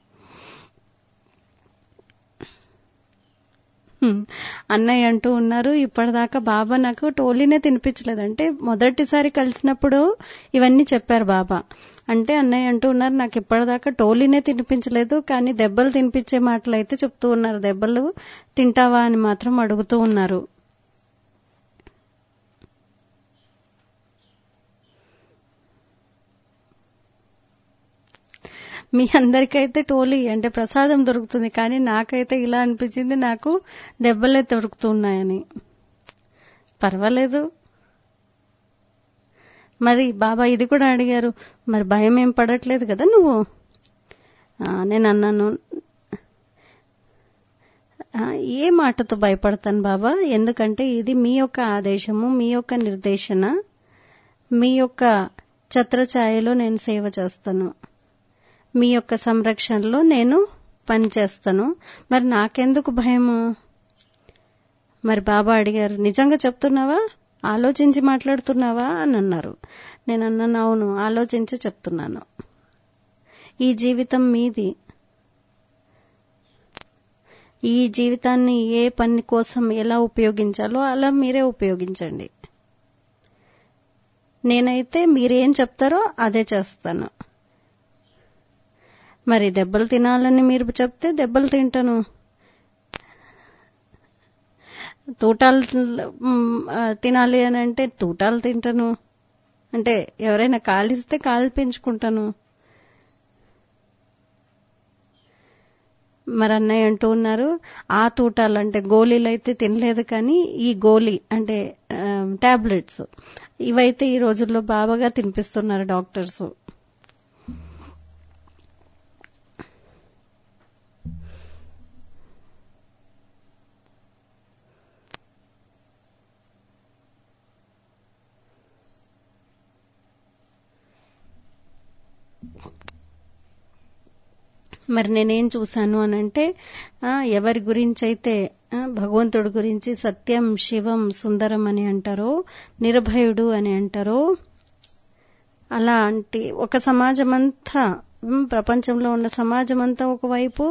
A: హ్మ్. అన్నయ్య అంటూ ఉన్నారు ఇప్పటిదాకా బాబా నాకు టోలీనే తినిపించలేదు అంటే మొదటిసారి కలిసినప్పుడు ఇవన్నీ చెప్పారు బాబా అంటే అన్నయ్య అంటూ ఉన్నారు నాకు ఇప్పటిదాకా టోలీనే తినిపించలేదు కానీ దెబ్బలు తినిపించే మాటలు అయితే చెప్తూ ఉన్నారు దెబ్బలు తింటావా అని మాత్రం అడుగుతూ ఉన్నారు మీ అందరికైతే టోలీ అంటే ప్రసాదం దొరుకుతుంది కానీ నాకైతే ఇలా అనిపించింది నాకు దెబ్బలే దొరుకుతున్నాయని పర్వాలేదు మరి బాబా ఇది కూడా అడిగారు మరి భయం ఏం పడట్లేదు కదా నువ్వు ఆ, నేను అన్నాను ఆ, ఏ మాటతో భయపడతాను బాబా ఎందుకంటే ఇది మీ యొక్క ఆదేశము మీ యొక్క నిర్దేశన మీ యొక్క ఛత్రఛాయలో నేను సేవ చేస్తాను మీ యొక్క సంరక్షణలో నేను పనిచేస్తాను మరి నాకెందుకు భయము మరి బాబా అడిగారు నిజంగా చెప్తున్నావా ఆలోచించి మాట్లాడుతున్నావా అని అన్నారు నేను అన్నాను అవును ఆలోచించి చెప్తున్నాను ఈ జీవితం మీది ఈ జీవితాన్ని ఏ పని కోసం ఎలా ఉపయోగించాలో అలా మీరే ఉపయోగించండి నేనైతే మీరేం చెప్తారో అదే చేస్తాను మరి దెబ్బలు తినాలని మీరు చెప్తే దెబ్బలు తింటాను తూటాలు మ్, ఆ, తినాలి అని అంటే తూటాలు తింటాను అంటే ఎవరైనా కాలిస్తే కాలు పెంచుకుంటాను మరి అన్నయ్య అంటూ ఉన్నారు ఆ తూటాలు అంటే గోళీలు అయితే తినలేదు కానీ ఈ గోళీ అంటే టాబ్లెట్స్ ఇవైతే ఈ రోజుల్లో బాబాగా తినిపిస్తున్నారు డాక్టర్స్ మరి నేనేం చూశాను అని అంటే ఆ, ఎవరి గురించి అయితే ఆ, భగవంతుడి గురించి సత్యం శివం సుందరం అని అంటారో నిర్భయుడు అని అంటారో అలాంటి ఒక సమాజం అంతా ఉమ్, ప్రపంచంలో ఉన్న సమాజం అంతా ఒకవైపు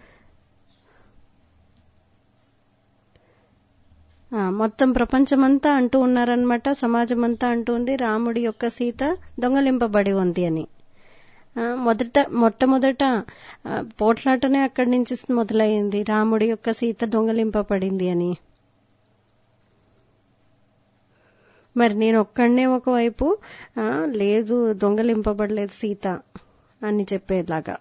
A: ఆ, మొత్తం ప్రపంచమంతా అంటూ ఉన్నారనమాట సమాజం అంతా అంటుంది రాముడి యొక్క సీత దొంగలింపబడి ఉంది అని ఆ, మొదట మొట్టమొదట ఆ, పోట్లాటనే అక్కడి నుంచి మొదలైంది రాముడి యొక్క సీత దొంగలింపబడింది అని మరి నేను ఒక్కడనే ఒకవైపు ఆ, లేదు దొంగలింపబడలేదు సీత అని చెప్పేలాగా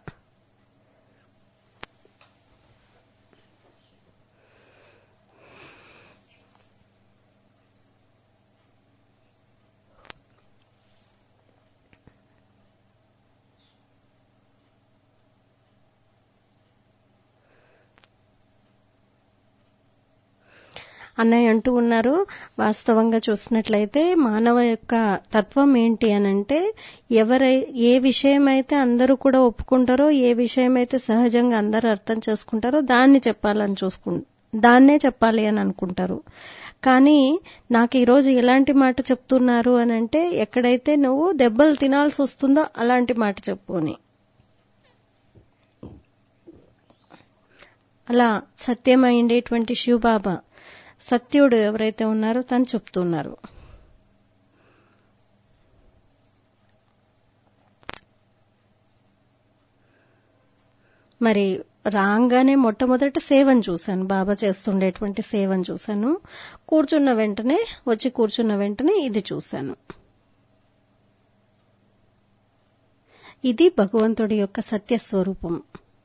A: అన్నయ్య అంటూ ఉన్నారు వాస్తవంగా చూసినట్లయితే మానవ యొక్క తత్వం ఏంటి అని అంటే ఎవరై ఏ విషయం అయితే అందరూ కూడా ఒప్పుకుంటారో ఏ విషయం అయితే సహజంగా అందరూ అర్థం చేసుకుంటారో దాన్ని చెప్పాలని చూసుకు దాన్నే చెప్పాలి అని అనుకుంటారు కానీ నాకు ఈరోజు ఎలాంటి మాట చెప్తున్నారు అని అంటే ఎక్కడైతే నువ్వు దెబ్బలు తినాల్సి వస్తుందో అలాంటి మాట చెప్పు అని అలా సత్యమైండేటువంటి శివబాబా సత్యుడు ఎవరైతే ఉన్నారో తను చెప్తున్నారు మరి రాగానే మొట్టమొదట సేవను చూశాను బాబా చేస్తుండేటువంటి సేవను చూశాను కూర్చున్న వెంటనే వచ్చి కూర్చున్న వెంటనే ఇది చూశాను ఇది భగవంతుడి యొక్క సత్య స్వరూపం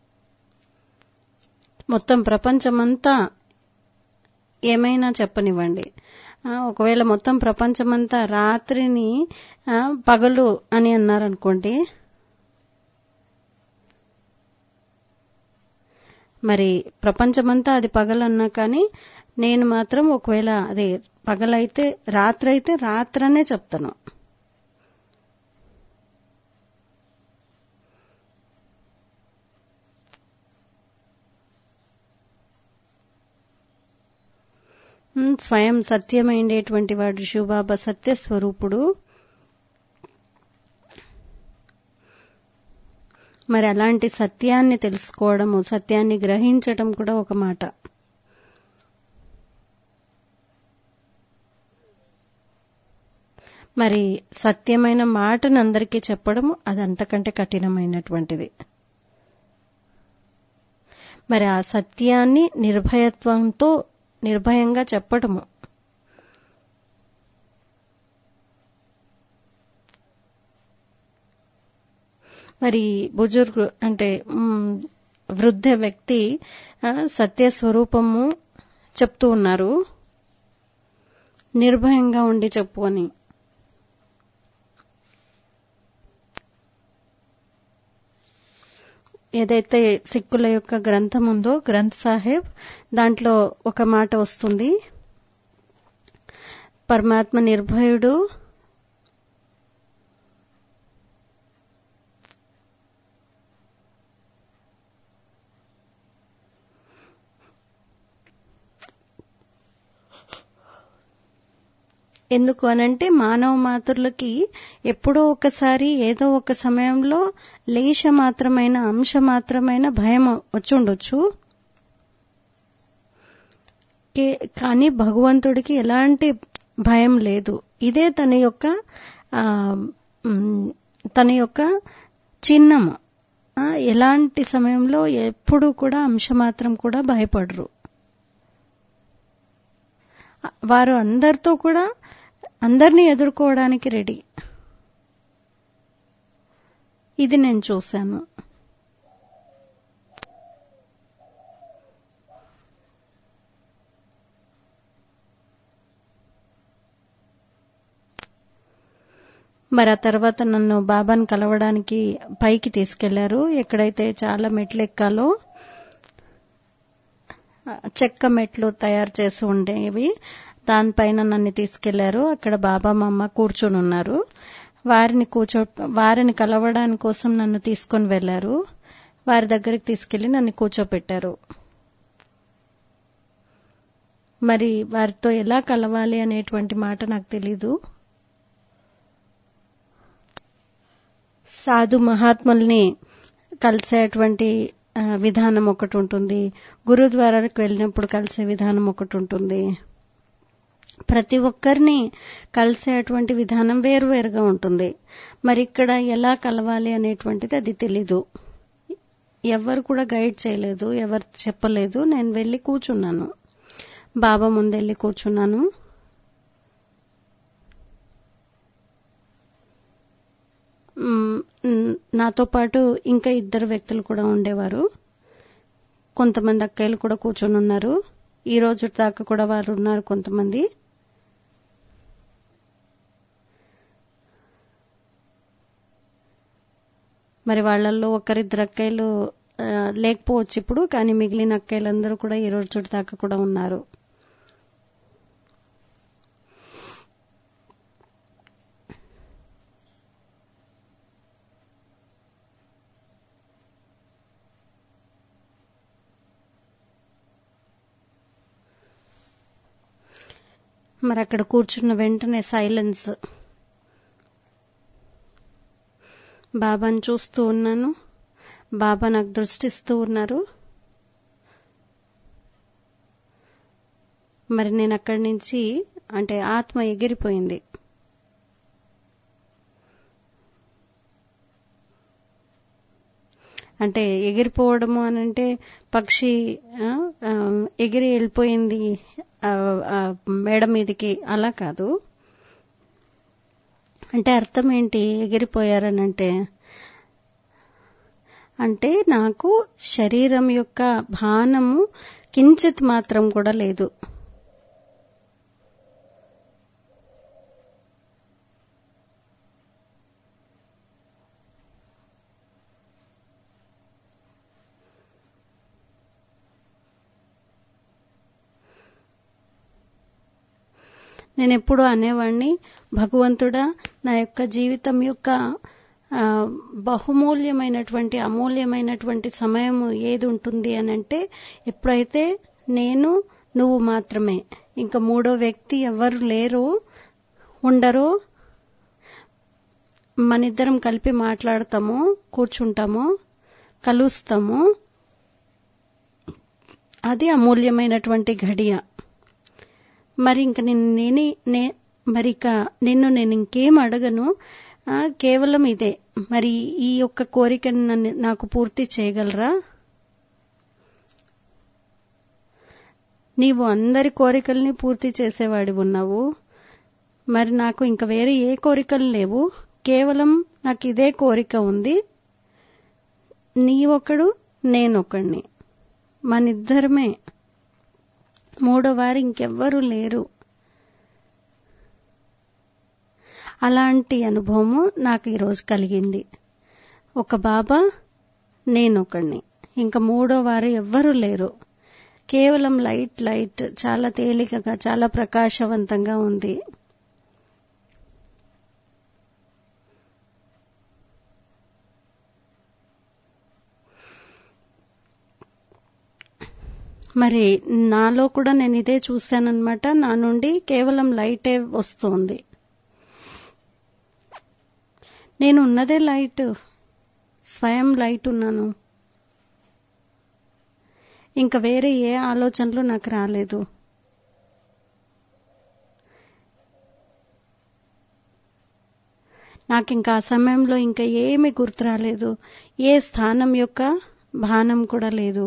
A: మొత్తం ప్రపంచమంతా ఏమైనా చెప్పనివ్వండి ఆ, ఒకవేళ మొత్తం ప్రపంచమంతా రాత్రిని ఆ, పగలు అని అన్నారనుకోండి మరి ప్రపంచమంతా అది పగలన్నా కానీ నేను మాత్రం ఒకవేళ అది పగలైతే రాత్రి అయితే రాత్రనే చెప్తాను ఉమ్, స్వయం సత్యమైండేటువంటి వాడు శివబాబా సత్య స్వరూపుడు మరి అలాంటి సత్యాన్ని తెలుసుకోవడము సత్యాన్ని గ్రహించటం కూడా ఒక మాట మరి సత్యమైన మాటను అందరికీ చెప్పడము అది అంతకంటే కఠినమైనటువంటిది మరి ఆ సత్యాన్ని నిర్భయత్వంతో నిర్భయంగా చెప్పటము మరి బుజుర్గ్ అంటే మ్, వృద్ధ వ్యక్తి ఆ, సత్య స్వరూపము చెప్తూ ఉన్నారు నిర్భయంగా ఉండి చెప్పు అని ఏదైతే సిక్కుల యొక్క గ్రంథం ఉందో గ్రంథ్ సాహెబ్ దాంట్లో ఒక మాట వస్తుంది పరమాత్మ నిర్భయుడు ఎందుకు అనంటే మానవ మాతృలకి ఎప్పుడో ఒకసారి ఏదో ఒక సమయంలో లేశ మాత్రమైన అంశ మాత్రమైన భయం వచ్చి ఉండొచ్చు కే- కానీ భగవంతుడికి ఎలాంటి భయం లేదు ఇదే తన యొక్క ఆ, మ్, తన యొక్క చిహ్నము ఆ, ఎలాంటి సమయంలో ఎప్పుడు కూడా అంశ మాత్రం కూడా భయపడరు వారు అందరితో కూడా అందరినీ ఎదుర్కోవడానికి రెడీ ఇది నేను చూశాను మరి ఆ తర్వాత నన్ను బాబాను కలవడానికి పైకి తీసుకెళ్లారు ఎక్కడైతే చాలా మెట్లు ఎక్కాలో ఆ, చెక్క మెట్లు తయారు చేసి ఉండేవి దానిపైన నన్ను తీసుకెళ్లారు అక్కడ బాబా మా అమ్మ కూర్చొని ఉన్నారు వారిని కూర్చో వారిని కలవడానికి కోసం నన్ను తీసుకొని వెళ్లారు వారి దగ్గరికి తీసుకెళ్లి నన్ను కూర్చోపెట్టారు మరి వారితో ఎలా కలవాలి అనేటువంటి మాట నాకు తెలీదు సాధు మహాత్ముల్ని కలిసేటువంటి ఆ, విధానం ఒకటి ఉంటుంది గురుద్వారాలకు వెళ్ళినప్పుడు కలిసే విధానం ఒకటి ఉంటుంది ప్రతి ఒక్కరిని కలిసేటువంటి విధానం వేరువేరుగా ఉంటుంది మరి ఇక్కడ ఎలా కలవాలి అనేటువంటిది అది తెలీదు ఎవరు కూడా గైడ్ చేయలేదు ఎవరు చెప్పలేదు నేను వెళ్ళి కూర్చున్నాను బాబా ముందెళ్ళి కూర్చున్నాను మ్, మ్, నాతో పాటు ఇంకా ఇద్దరు వ్యక్తులు కూడా ఉండేవారు కొంతమంది అక్కయ్యలు కూడా కూర్చొని ఉన్నారు ఈ రోజు దాకా కూడా వారు ఉన్నారు కొంతమంది మరి వాళ్ళల్లో ఒకరిద్దరు అక్కయ్యలు ఆ, లేకపోవచ్చు ఇప్పుడు కానీ మిగిలిన అక్కయ్యలందరూ కూడా ఈ రోజు దాకా కూడా ఉన్నారు మరి అక్కడ కూర్చున్న వెంటనే సైలెన్స్ బాబాని చూస్తూ ఉన్నాను బాబా నాకు దృష్టిస్తూ ఉన్నారు మరి నేను అక్కడి నుంచి అంటే ఆత్మ ఎగిరిపోయింది అంటే ఎగిరిపోవడము అని అంటే పక్షి ఆ, ఆ, ఎగిరి వెళ్ళిపోయింది ఆ, ఆ, మేడ మీదకి అలా కాదు అంటే అర్థం ఏంటి ఎగిరిపోయారని అంటే అంటే నాకు శరీరం యొక్క భానము కించిత్ మాత్రం కూడా లేదు నేను ఎప్పుడూ అనేవాడిని భగవంతుడా నా యొక్క జీవితం యొక్క ఆ, బహుమూల్యమైనటువంటి అమూల్యమైనటువంటి సమయం ఏది ఉంటుంది అని అంటే ఎప్పుడైతే నేను నువ్వు మాత్రమే ఇంకా మూడో వ్యక్తి ఎవరు లేరు ఉండరు మనిద్దరం కలిపి మాట్లాడతాము కూర్చుంటాము కలుస్తాము అది అమూల్యమైనటువంటి ఘడియ మరి ఇంక నేను నేనే నే మరి ఇక నిన్ను నేను ఇంకేం అడగను ఆ, కేవలం ఇదే మరి ఈ యొక్క కోరికను నన్ను నాకు పూర్తి చేయగలరా నీవు అందరి కోరికల్ని పూర్తి చేసేవాడి ఉన్నావు మరి నాకు ఇంక వేరే ఏ కోరికలు లేవు కేవలం నాకు ఇదే కోరిక ఉంది నీ ఒకడు నేనొకడిని మనిద్దరమే మూడో వారు ఇంకెవ్వరూ లేరు అలాంటి అనుభవము నాకు ఈరోజు కలిగింది ఒక బాబా నేనొకడిని ఇంకా మూడో వారు ఎవ్వరూ లేరు కేవలం లైట్ లైట్ చాలా తేలికగా చాలా ప్రకాశవంతంగా ఉంది మరి నాలో కూడా నేను ఇదే చూశానన్నమాట నా నుండి కేవలం లైటే వస్తుంది నేను ఉన్నదే లైట్ స్వయం లైట్ ఉన్నాను ఇంకా వేరే ఏ ఆలోచనలు నాకు రాలేదు నాకు ఇంకా ఆ సమయంలో ఇంకా ఏమి గుర్తు రాలేదు ఏ స్థానం యొక్క భానం కూడా లేదు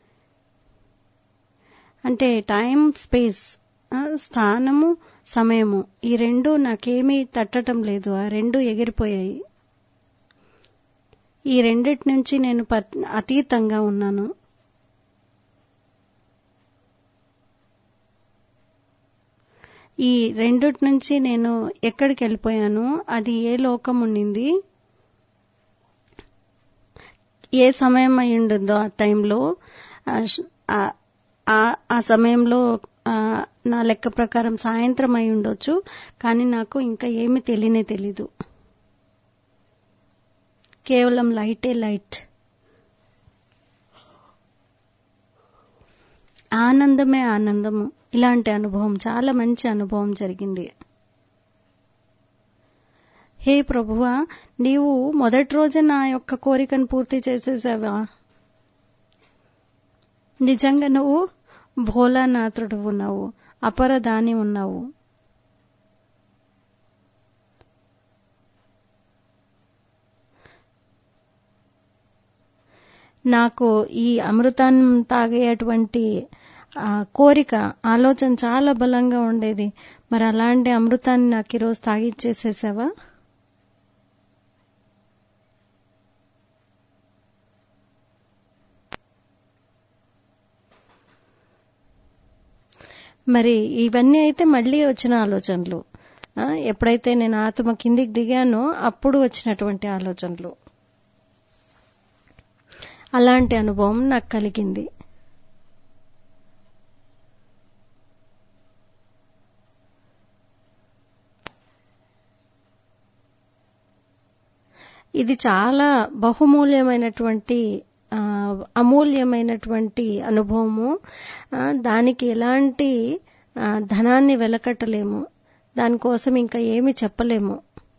A: అంటే టైం స్పేస్ స్థానము సమయము ఈ రెండు నాకేమీ తట్టడం లేదు ఆ రెండు ఎగిరిపోయాయి ఈ రెండిటి నుంచి నేను అతీతంగా ఉన్నాను ఈ రెండిటి నుంచి నేను ఎక్కడికి వెళ్ళిపోయాను అది ఏ లోకం ఉండింది ఏ సమయం అయి ఉంటుందో ఆ టైంలో ఆ సమయంలో నా లెక్క ప్రకారం సాయంత్రం అయి ఉండొచ్చు కానీ నాకు ఇంకా ఏమి తెలియనే తెలీదు కేవలం లైటే లైట్ ఆనందమే ఆనందము ఇలాంటి అనుభవం చాలా మంచి అనుభవం జరిగింది హే ప్రభువా నీవు మొదటి రోజే నా యొక్క కోరికను పూర్తి చేసేసావా నిజంగా నువ్వు భోలానాథుడు ఉన్నావు అపరదాని ఉన్నావు నాకు ఈ అమృతాన్ని తాగేటువంటి కోరిక ఆలోచన చాలా బలంగా ఉండేది మరి అలాంటి అమృతాన్ని నాకు ఈరోజు తాగిచ్చేసేసావా మరి ఇవన్నీ అయితే మళ్ళీ వచ్చిన ఆలోచనలు ఎప్పుడైతే నేను ఆత్మ కిందికి దిగానో అప్పుడు వచ్చినటువంటి ఆలోచనలు అలాంటి అనుభవం నాకు కలిగింది ఇది చాలా బహుమూల్యమైనటువంటి అమూల్యమైనటువంటి అనుభవము దానికి ఎలాంటి ధనాన్ని వెలకట్టలేము దానికోసం ఇంకా ఏమి చెప్పలేము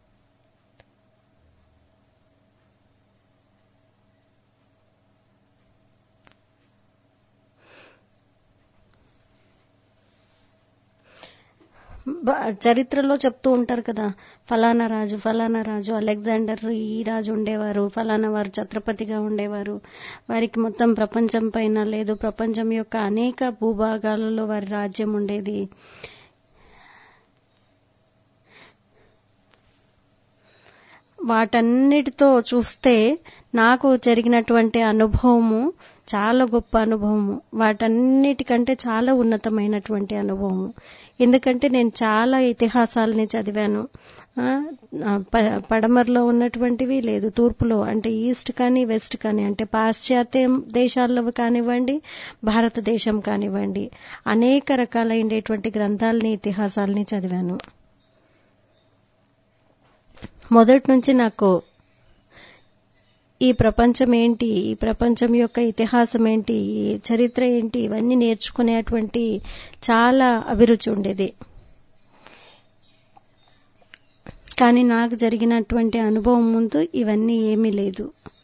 A: చరిత్రలో చెప్తూ ఉంటారు కదా ఫలానా రాజు ఫలానా రాజు అలెగ్జాండర్ ఈ రాజు ఉండేవారు ఫలానా వారు ఛత్రపతిగా ఉండేవారు వారికి మొత్తం ప్రపంచం పైన లేదు ప్రపంచం యొక్క అనేక భూభాగాలలో వారి రాజ్యం ఉండేది వాటన్నిటితో చూస్తే నాకు జరిగినటువంటి అనుభవము చాలా గొప్ప అనుభవము వాటన్నిటికంటే చాలా ఉన్నతమైనటువంటి అనుభవము ఎందుకంటే నేను చాలా ఇతిహాసాలని చదివాను పడమరలో ఉన్నటువంటివి లేదు తూర్పులో అంటే ఈస్ట్ కానీ వెస్ట్ కానీ అంటే పాశ్చాత్య దేశాల్లో కానివ్వండి భారతదేశం కానివ్వండి అనేక రకాలైనటువంటి గ్రంథాలని ఇతిహాసాలని చదివాను మొదటి నుంచి నాకు ఈ ప్రపంచం ఏంటి ఈ ప్రపంచం యొక్క ఇతిహాసం ఏంటి ఈ చరిత్ర ఏంటి ఇవన్నీ నేర్చుకునేటువంటి చాలా అభిరుచి ఉండేది కానీ నాకు జరిగినటువంటి అనుభవం ముందు ఇవన్నీ ఏమీ లేదు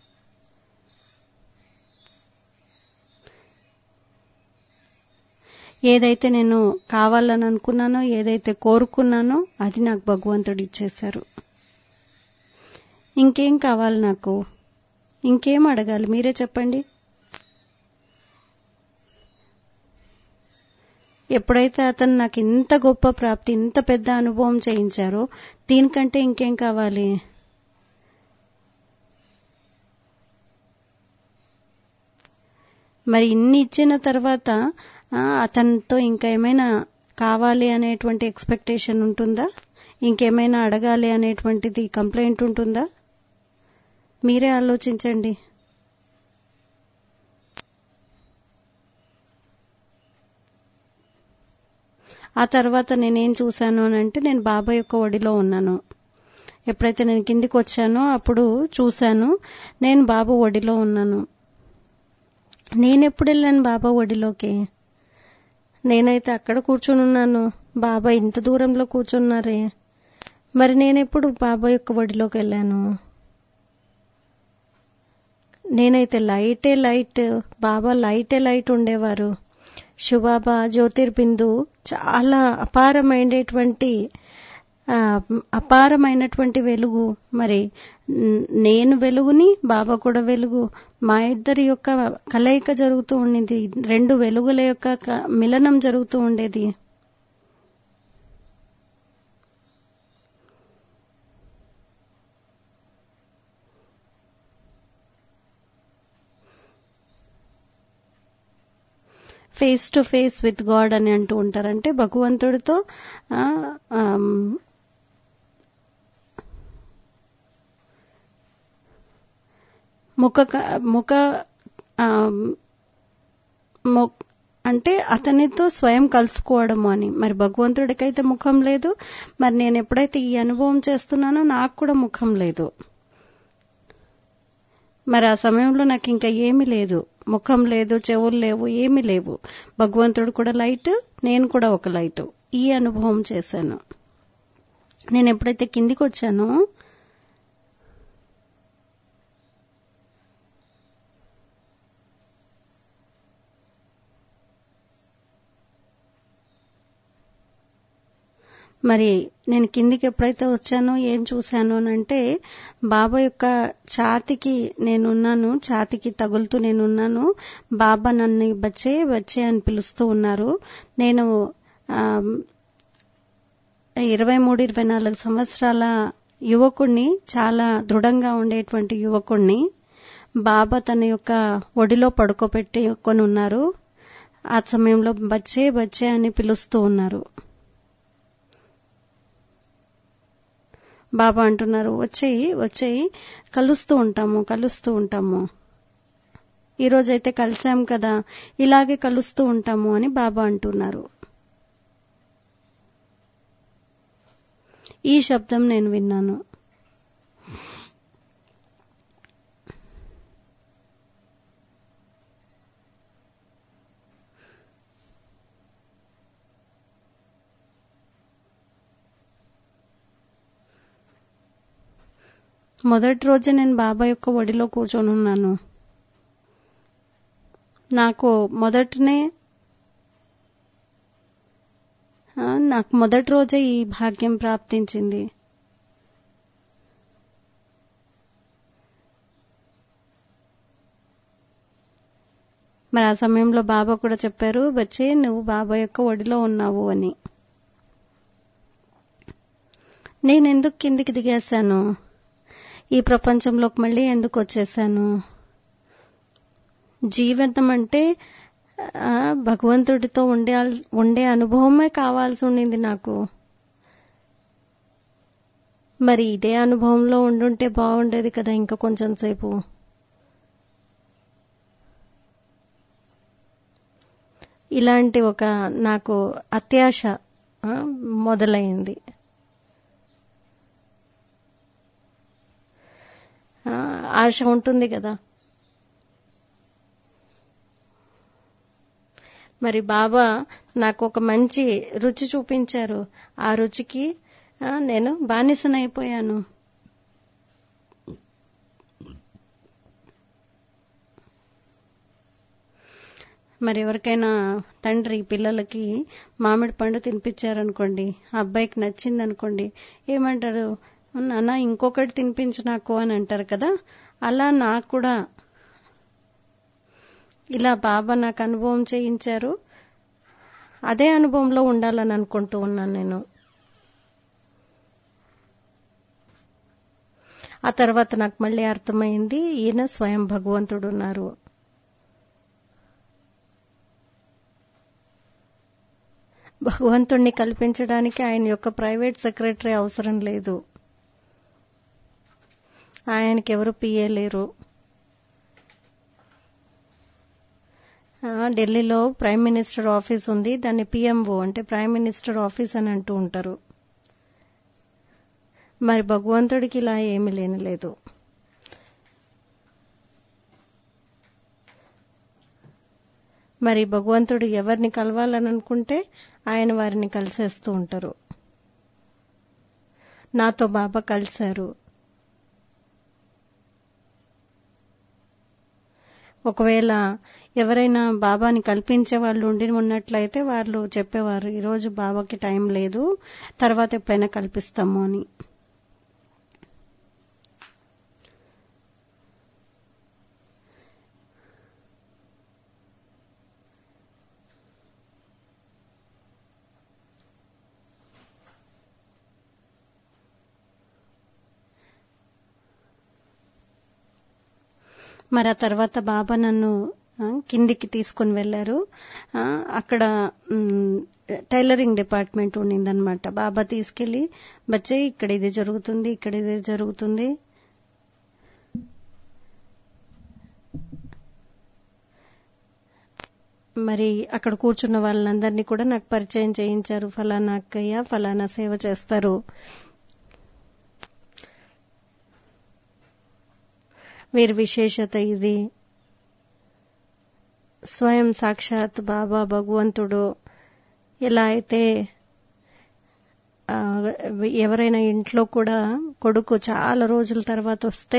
A: ఏదైతే నేను కావాలని అనుకున్నానో ఏదైతే కోరుకున్నానో అది నాకు భగవంతుడు ఇచ్చేశారు ఇంకేం కావాలి నాకు ఇంకేం అడగాలి మీరే చెప్పండి ఎప్పుడైతే అతను నాకు ఇంత గొప్ప ప్రాప్తి ఇంత పెద్ద అనుభవం చేయించారో దీనికంటే ఇంకేం కావాలి మరి ఇన్ని ఇచ్చిన తర్వాత ఆ, అతనితో ఇంకా ఏమైనా కావాలి అనేటువంటి ఎక్స్పెక్టేషన్ ఉంటుందా ఇంకేమైనా అడగాలి అనేటువంటిది కంప్లైంట్ ఉంటుందా మీరే ఆలోచించండి ఆ తర్వాత నేనేం చూశాను అని అంటే నేను బాబా యొక్క ఒడిలో ఉన్నాను ఎప్పుడైతే నేను కిందికి వచ్చానో అప్పుడు చూశాను నేను బాబు ఒడిలో ఉన్నాను నేను ఎప్పుడు వెళ్ళాను బాబా ఒడిలోకి నేనైతే అక్కడ కూర్చుని ఉన్నాను బాబా ఇంత దూరంలో కూర్చున్నారే మరి నేనెప్పుడు బాబా యొక్క ఒడిలోకి వెళ్ళాను నేనైతే లైటే లైట్ బాబా లైటే లైట్ ఉండేవారు శుబాబా జ్యోతిర్బిందు చాలా అపారమైనటువంటి ఆ, అపారమైనటువంటి వెలుగు మరి న్- నేను వెలుగుని బాబా కూడా వెలుగు మా ఇద్దరి యొక్క కలయిక జరుగుతూ ఉండింది రెండు వెలుగుల యొక్క క- మిలనం జరుగుతూ ఉండేది face to face with God అని అంటూ ఉంటారు అంటే భగవంతుడితో ఆ, ఆమ్, ముఖ ముఖ ఆమ్, మొ- అంటే అతనితో స్వయం కలుసుకోవడము అని మరి భగవంతుడికైతే ముఖం లేదు మరి నేను ఎప్పుడైతే ఈ అనుభవం చేస్తున్నానో నాకు కూడా ముఖం లేదు మరి ఆ సమయంలో నాకు ఇంకా ఏమీ లేదు ముఖం లేదు చెవులు లేవు ఏమీ లేవు భగవంతుడు కూడా లైట్ నేను కూడా ఒక లైట్ ఈ అనుభవం చేశాను నేను ఎప్పుడైతే కిందికి వచ్చానో మరి నేను కిందికి ఎప్పుడైతే వచ్చానో ఏం చూశాను అని అంటే బాబా యొక్క ఛాతికి నేనున్నాను ఛాతికి తగులుతూ నేనున్నాను బాబా నన్ను బచ్చే బచ్చే అని పిలుస్తూ ఉన్నారు నేను ఆ, ఇరవై మూడు ఇరవై నాలుగు సంవత్సరాల యువకుణ్ణి చాలా దృఢంగా ఉండేటువంటి యువకుణ్ణి బాబా తన యొక్క ఒడిలో పడుకోబెట్టి కొని ఉన్నారు ఆ సమయంలో బచ్చే బచ్చే అని పిలుస్తూ ఉన్నారు బాబా అంటున్నారు వచ్చేయి వచ్చేయి కలుస్తూ ఉంటాము కలుస్తూ ఉంటాము ఈ రోజైతే కలిసాం కదా ఇలాగే కలుస్తూ ఉంటాము అని బాబా అంటున్నారు ఈ శబ్దం నేను విన్నాను మొదటి రోజే నేను బాబా యొక్క ఒడిలో కూర్చొని ఉన్నాను నాకు మొదటనే ఆ, నాకు మొదటి రోజే ఈ భాగ్యం ప్రాప్తించింది మరి ఆ సమయంలో బాబా కూడా చెప్పారు బచ్చే నువ్వు బాబా యొక్క ఒడిలో ఉన్నావు అని నేను ఎందుకు కిందికి దిగేశాను ఈ ప్రపంచంలోకి మళ్ళీ ఎందుకు వచ్చేసాను జీవితం అంటే ఆ, భగవంతుడితో ఉండే ఉండే అనుభవమే కావాల్సి ఉండింది నాకు మరి ఇదే అనుభవంలో ఉండుంటే బాగుండేది కదా ఇంకా కొంచెం సేపు ఇలాంటి ఒక నాకు అత్యాశ ఆ, మొదలైంది ఆ, ఆశ ఉంటుంది కదా మరి బాబా నాకు ఒక మంచి రుచి చూపించారు ఆ రుచికి ఆ, నేను బానిసనైపోయాను మరి ఎవరికైనా తండ్రి పిల్లలకి మామిడి పండు తినిపించారనుకోండి ఆ అబ్బాయికి నచ్చింది అనుకోండి ఏమంటారు నాన్న ఇంకొకటి తినిపించు నాకు అని అంటారు కదా అలా నాకు కూడా ఇలా బాబా నాకు అనుభవం చేయించారు అదే అనుభవంలో ఉండాలని అనుకుంటూ ఉన్నాను నేను ఆ తర్వాత నాకు మళ్ళీ అర్థమైంది ఈయన స్వయం భగవంతుడు ఉన్నారు భగవంతుణ్ణి కల్పించడానికి ఆయన యొక్క ప్రైవేట్ సెక్రటరీ అవసరం లేదు ఆయనకి ఎవరు పిఏ లేరు ఆ, ఢిల్లీలో ప్రైమ్ మినిస్టర్ ఆఫీస్ ఉంది దాన్ని పిఎంఓ అంటే ప్రైమ్ మినిస్టర్ ఆఫీస్ అని అంటూ ఉంటారు మరి భగవంతుడికి ఇలా ఏమీ లేని లేదు మరి భగవంతుడు ఎవరిని కలవాలని అనుకుంటే ఆయన వారిని కలిసేస్తూ ఉంటారు నాతో బాబా కలిశారు ఒకవేళ ఎవరైనా బాబాని కల్పించే వాళ్ళు ఉండి ఉన్నట్లయితే వాళ్ళు చెప్పేవారు ఈరోజు బాబాకి టైం లేదు తర్వాత ఎప్పుడైనా కల్పిస్తాము అని మరి ఆ తర్వాత బాబా నన్ను ఆ, కిందికి తీసుకుని వెళ్లారు ఆ, అక్కడ మ్, టైలరింగ్ డిపార్ట్మెంట్ ఉండిందనమాట బాబా తీసుకెళ్లి బచ్చే ఇక్కడ ఇది జరుగుతుంది ఇక్కడ ఇది జరుగుతుంది మరి అక్కడ కూర్చున్న వాళ్ళందరినీ కూడా నాకు పరిచయం చేయించారు ఫలానా అక్కయ్య ఫలానా సేవ చేస్తారు వీరి విశేషత ఇది స్వయం సాక్షాత్ బాబా భగవంతుడు ఎలా అయితే ఆ, ఎవరైనా ఇంట్లో కూడా కొడుకు చాలా రోజుల తర్వాత వస్తే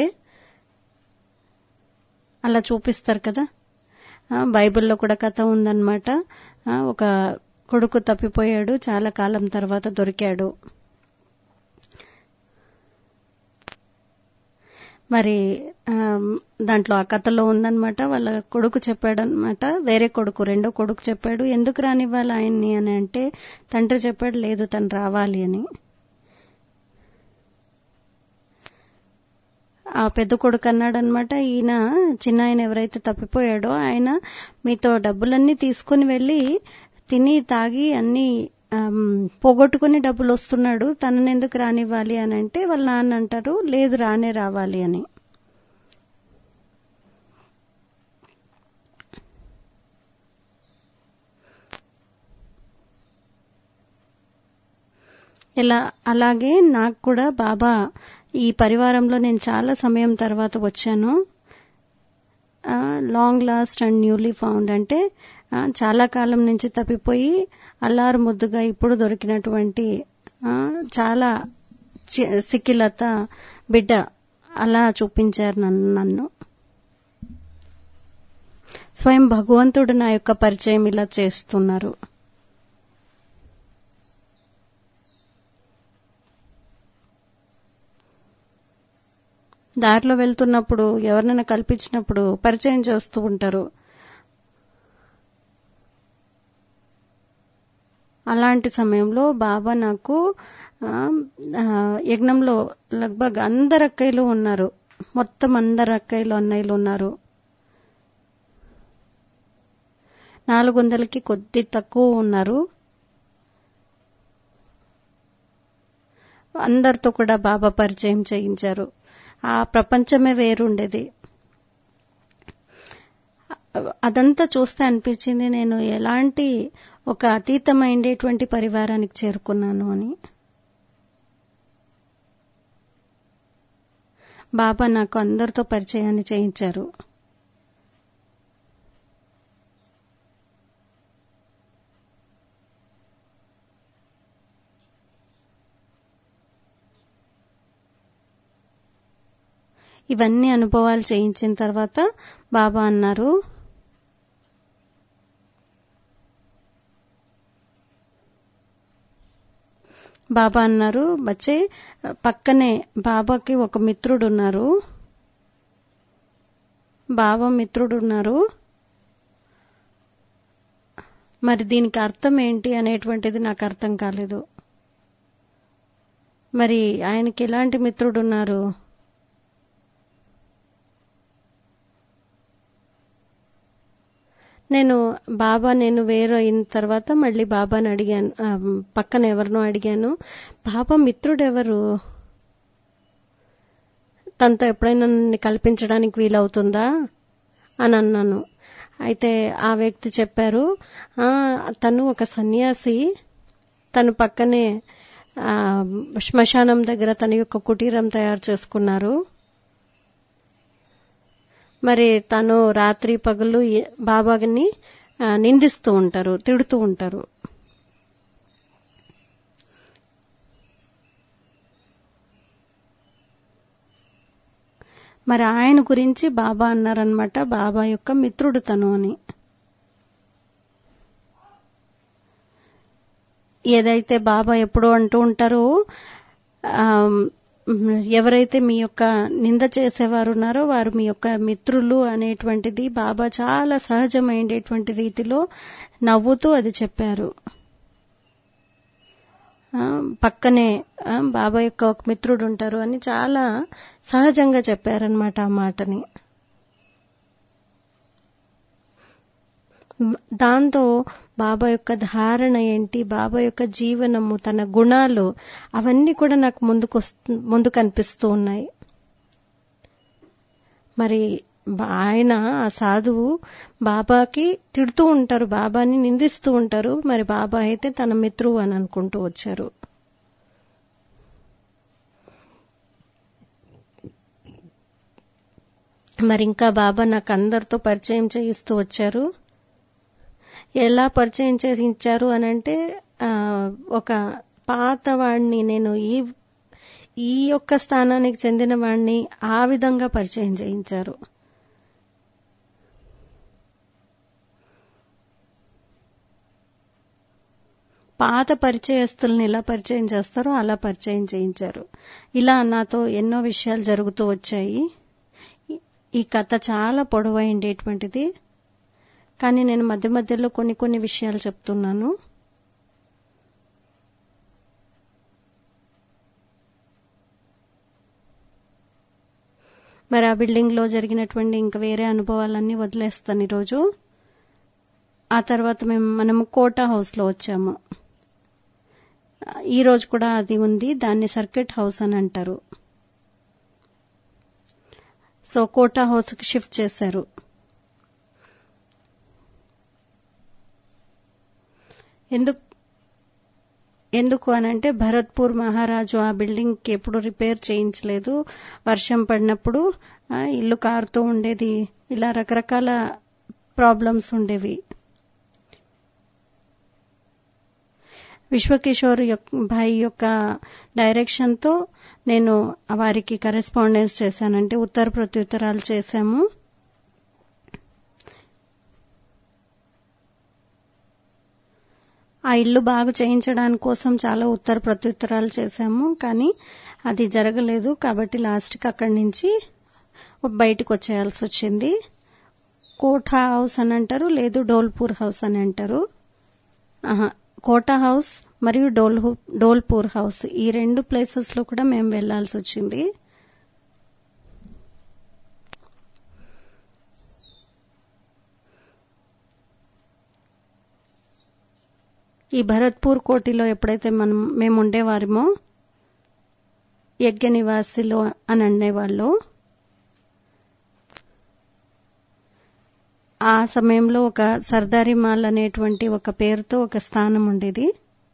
A: అలా చూపిస్తారు కదా ఆ, బైబిల్లో కూడా కథ ఉందన్నమాట ఆ, ఒక కొడుకు తప్పిపోయాడు చాలా కాలం తర్వాత దొరికాడు మరి ఆ, దాంట్లో ఆ కథలో ఉందన్నమాట వాళ్ళ కొడుకు చెప్పాడనమాట వేరే కొడుకు రెండో కొడుకు చెప్పాడు ఎందుకు రానివ్వాలి ఆయన్ని అని అంటే తండ్రి చెప్పాడు లేదు తను రావాలి అని ఆ పెద్ద కొడుకు అన్నాడనమాట ఈయన చిన్న ఆయన ఎవరైతే తప్పిపోయాడో ఆయన మీతో డబ్బులన్నీ తీసుకుని వెళ్ళి తిని తాగి అన్ని ఆమ్, పోగొట్టుకుని డబ్బులు వస్తున్నాడు తనని ఎందుకు రానివ్వాలి అని అంటే వాళ్ళ నాన్న అంటారు లేదు రానే రావాలి అని ఇలా అలాగే నాకు కూడా బాబా ఈ పరివారంలో నేను చాలా సమయం తర్వాత వచ్చాను long lost and newly found అంటే ఆ, చాలా కాలం నుంచి తప్పిపోయి అల్లారు ముద్దుగా ఇప్పుడు దొరికినటువంటి ఆ, చాలా చి- సిక్కిలత బిడ్డ అలా చూపించారు నన్ను నన్ను స్వయం భగవంతుడు నా యొక్క పరిచయం ఇలా చేస్తున్నారు దారిలో వెళ్తున్నప్పుడు ఎవరినైనా కల్పించినప్పుడు పరిచయం చేస్తూ ఉంటారు అలాంటి సమయంలో బాబా నాకు ఆ, ఆ, యజ్ఞంలో లగ్భగ్ అందరు అక్కయ్యలు ఉన్నారు మొత్తం అందరు అక్కయ్యలు అన్నయ్యలు ఉన్నారు నాలుగు వందలకి కొద్ది తక్కువ ఉన్నారు అందరితో కూడా బాబా పరిచయం చేయించారు ఆ ప్రపంచమే వేరుండేది అదంతా చూస్తే అనిపించింది నేను ఎలాంటి ఒక అతీతమైండేటువంటి పరివారానికి చేరుకున్నాను అని బాబా నాకు అందరితో పరిచయాన్ని చేయించారు ఇవన్నీ అనుభవాలు చేయించిన తర్వాత బాబా అన్నారు బాబా అన్నారు బచ్చే పక్కనే బాబాకి ఒక మిత్రుడు ఉన్నారు బాబా మిత్రుడు ఉన్నారు మరి దీనికి అర్థం ఏంటి అనేటువంటిది నాకు అర్థం కాలేదు మరి ఆయనకి ఎలాంటి మిత్రుడు ఉన్నారు నేను బాబా నేను వేరే అయిన తర్వాత మళ్ళీ బాబాని అడిగాను ఆ, పక్కన ఎవరినో అడిగాను బాబా మిత్రుడు ఎవరు తనతో ఎప్పుడైనా నన్ను కల్పించడానికి వీలవుతుందా అని అన్నాను అయితే ఆ వ్యక్తి చెప్పారు "ఆ, తను ఒక సన్యాసి తను పక్కనే ఆ, శ్మశానం దగ్గర తన యొక్క కుటీరం తయారు చేసుకున్నారు మరి తను రాత్రి పగలు ఏ- బాబాని ఆ, నిందిస్తూ ఉంటారు తిడుతూ ఉంటారు మరి ఆయన గురించి బాబా అన్నారనమాట బాబా యొక్క మిత్రుడు తను అని ఏదైతే బాబా ఎప్పుడూ అంటూ ఉంటారో ఆమ్, ఎవరైతే మీ యొక్క నింద చేసేవారు ఉన్నారో వారు మీ యొక్క మిత్రులు అనేటువంటిది బాబా చాలా సహజమైనటువంటి రీతిలో నవ్వుతూ అది చెప్పారు ఆ, పక్కనే ఆ, బాబా యొక్క ఒక మిత్రుడు ఉంటారు అని చాలా సహజంగా చెప్పారనమాట ఆ మాటని దాంతో బాబా యొక్క ధారణ ఏంటి బాబా యొక్క జీవనము తన గుణాలు అవన్నీ కూడా నాకు ముందుకు ముందు కనిపిస్తూ ఉన్నాయి మరి బా- ఆయన ఆ సాధువు బాబాకి తిడుతూ ఉంటారు బాబాని నిందిస్తూ ఉంటారు మరి బాబా అయితే తన మిత్రువు అని అనుకుంటూ వచ్చారు మరి ఇంకా బాబా నాకు అందరితో పరిచయం చేయిస్తూ వచ్చారు ఎలా పరిచయం చేయించారు అని అంటే ఆ, ఒక పాత వాడిని నేను ఈ ఈ యొక్క స్థానానికి చెందిన వాడిని ఆ విధంగా పరిచయం చేయించారు పాత పరిచయస్తుల్ని ఎలా పరిచయం చేస్తారో అలా పరిచయం చేయించారు ఇలా నాతో ఎన్నో విషయాలు జరుగుతూ వచ్చాయి ఈ- ఈ కథ చాలా పొడవైండేటువంటిది కానీ నేను మధ్య మధ్యలో కొన్ని కొన్ని విషయాలు చెప్తున్నాను మరి ఆ బిల్డింగ్ లో జరిగినటువంటి ఇంకా వేరే అనుభవాలన్నీ వదిలేస్తాను ఈరోజు ఆ తర్వాత మేము మనము కోటా హౌస్ లో వచ్చాము ఈ రోజు కూడా అది ఉంది దాన్ని సర్కిట్ హౌస్ అని అంటారు సో కోటా హౌస్ కి షిఫ్ట్ చేశారు ఎందుకు ఎందుకు అనంటే భరత్పూర్ మహారాజు ఆ బిల్డింగ్ కి ఎప్పుడు రిపేర్ చేయించలేదు వర్షం పడినప్పుడు ఆ, ఇల్లు కారుతూ ఉండేది ఇలా రకరకాల ప్రాబ్లమ్స్ ఉండేవి విశ్వకిషోర్ యొక్క భాయ్ యొక్క డైరెక్షన్ తో నేను వారికి కరెస్పాండెన్స్ చేశానంటే ఉత్తర ప్రత్యుత్తరాలు చేశాము ఆ ఇల్లు బాగు చేయించడానికి కోసం చాలా ఉత్తర ప్రత్యుత్తరాలు చేశాము కానీ అది జరగలేదు కాబట్టి లాస్ట్కి అక్కడి నుంచి బయటకు వచ్చేయాల్సి వచ్చింది కోఠా హౌస్ అని అంటారు లేదు డోల్పూర్ హౌస్ అని అంటారు ఆహా, కోటా హౌస్ మరియు డోల్ డోల్పూర్ హౌస్ ఈ రెండు ప్లేసెస్ లో కూడా మేము వెళ్లాల్సి వచ్చింది ఈ భరత్పూర్ కోటిలో ఎప్పుడైతే మనం మేము ఉండేవారమో యజ్ఞ నివాసిలో అని అనేవాళ్ళు ఆ సమయంలో ఒక సర్దారి మాల్ అనేటువంటి ఒక పేరుతో ఒక స్థానం ఉండేది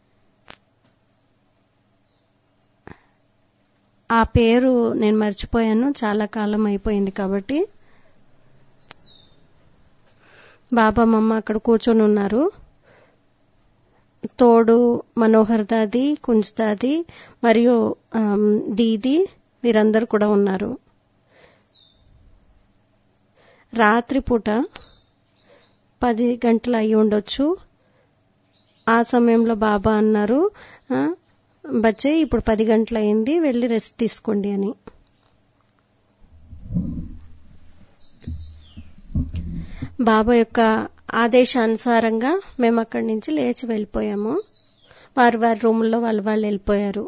A: ఆ పేరు నేను మర్చిపోయాను చాలా కాలం అయిపోయింది కాబట్టి బాబా మమ్మ అక్కడ కూర్చొని ఉన్నారు తోడు మనోహర్ దాది కుంజ్ దాది మరియు ఆమ్, దీది వీరందరూ కూడా ఉన్నారు రాత్రిపూట పది గంటలు అయి ఉండొచ్చు ఆ సమయంలో బాబా అన్నారు "ఆ, బచ్చే ఇప్పుడు పది గంటలు అయింది వెళ్ళి రెస్ట్ తీసుకోండి అని బాబా యొక్క ఆదేశానుసారంగా మేము అక్కడి నుంచి లేచి వెళ్ళిపోయాము వారి వారి రూముల్లో వాళ్ళు వాళ్ళు వెళ్ళిపోయారు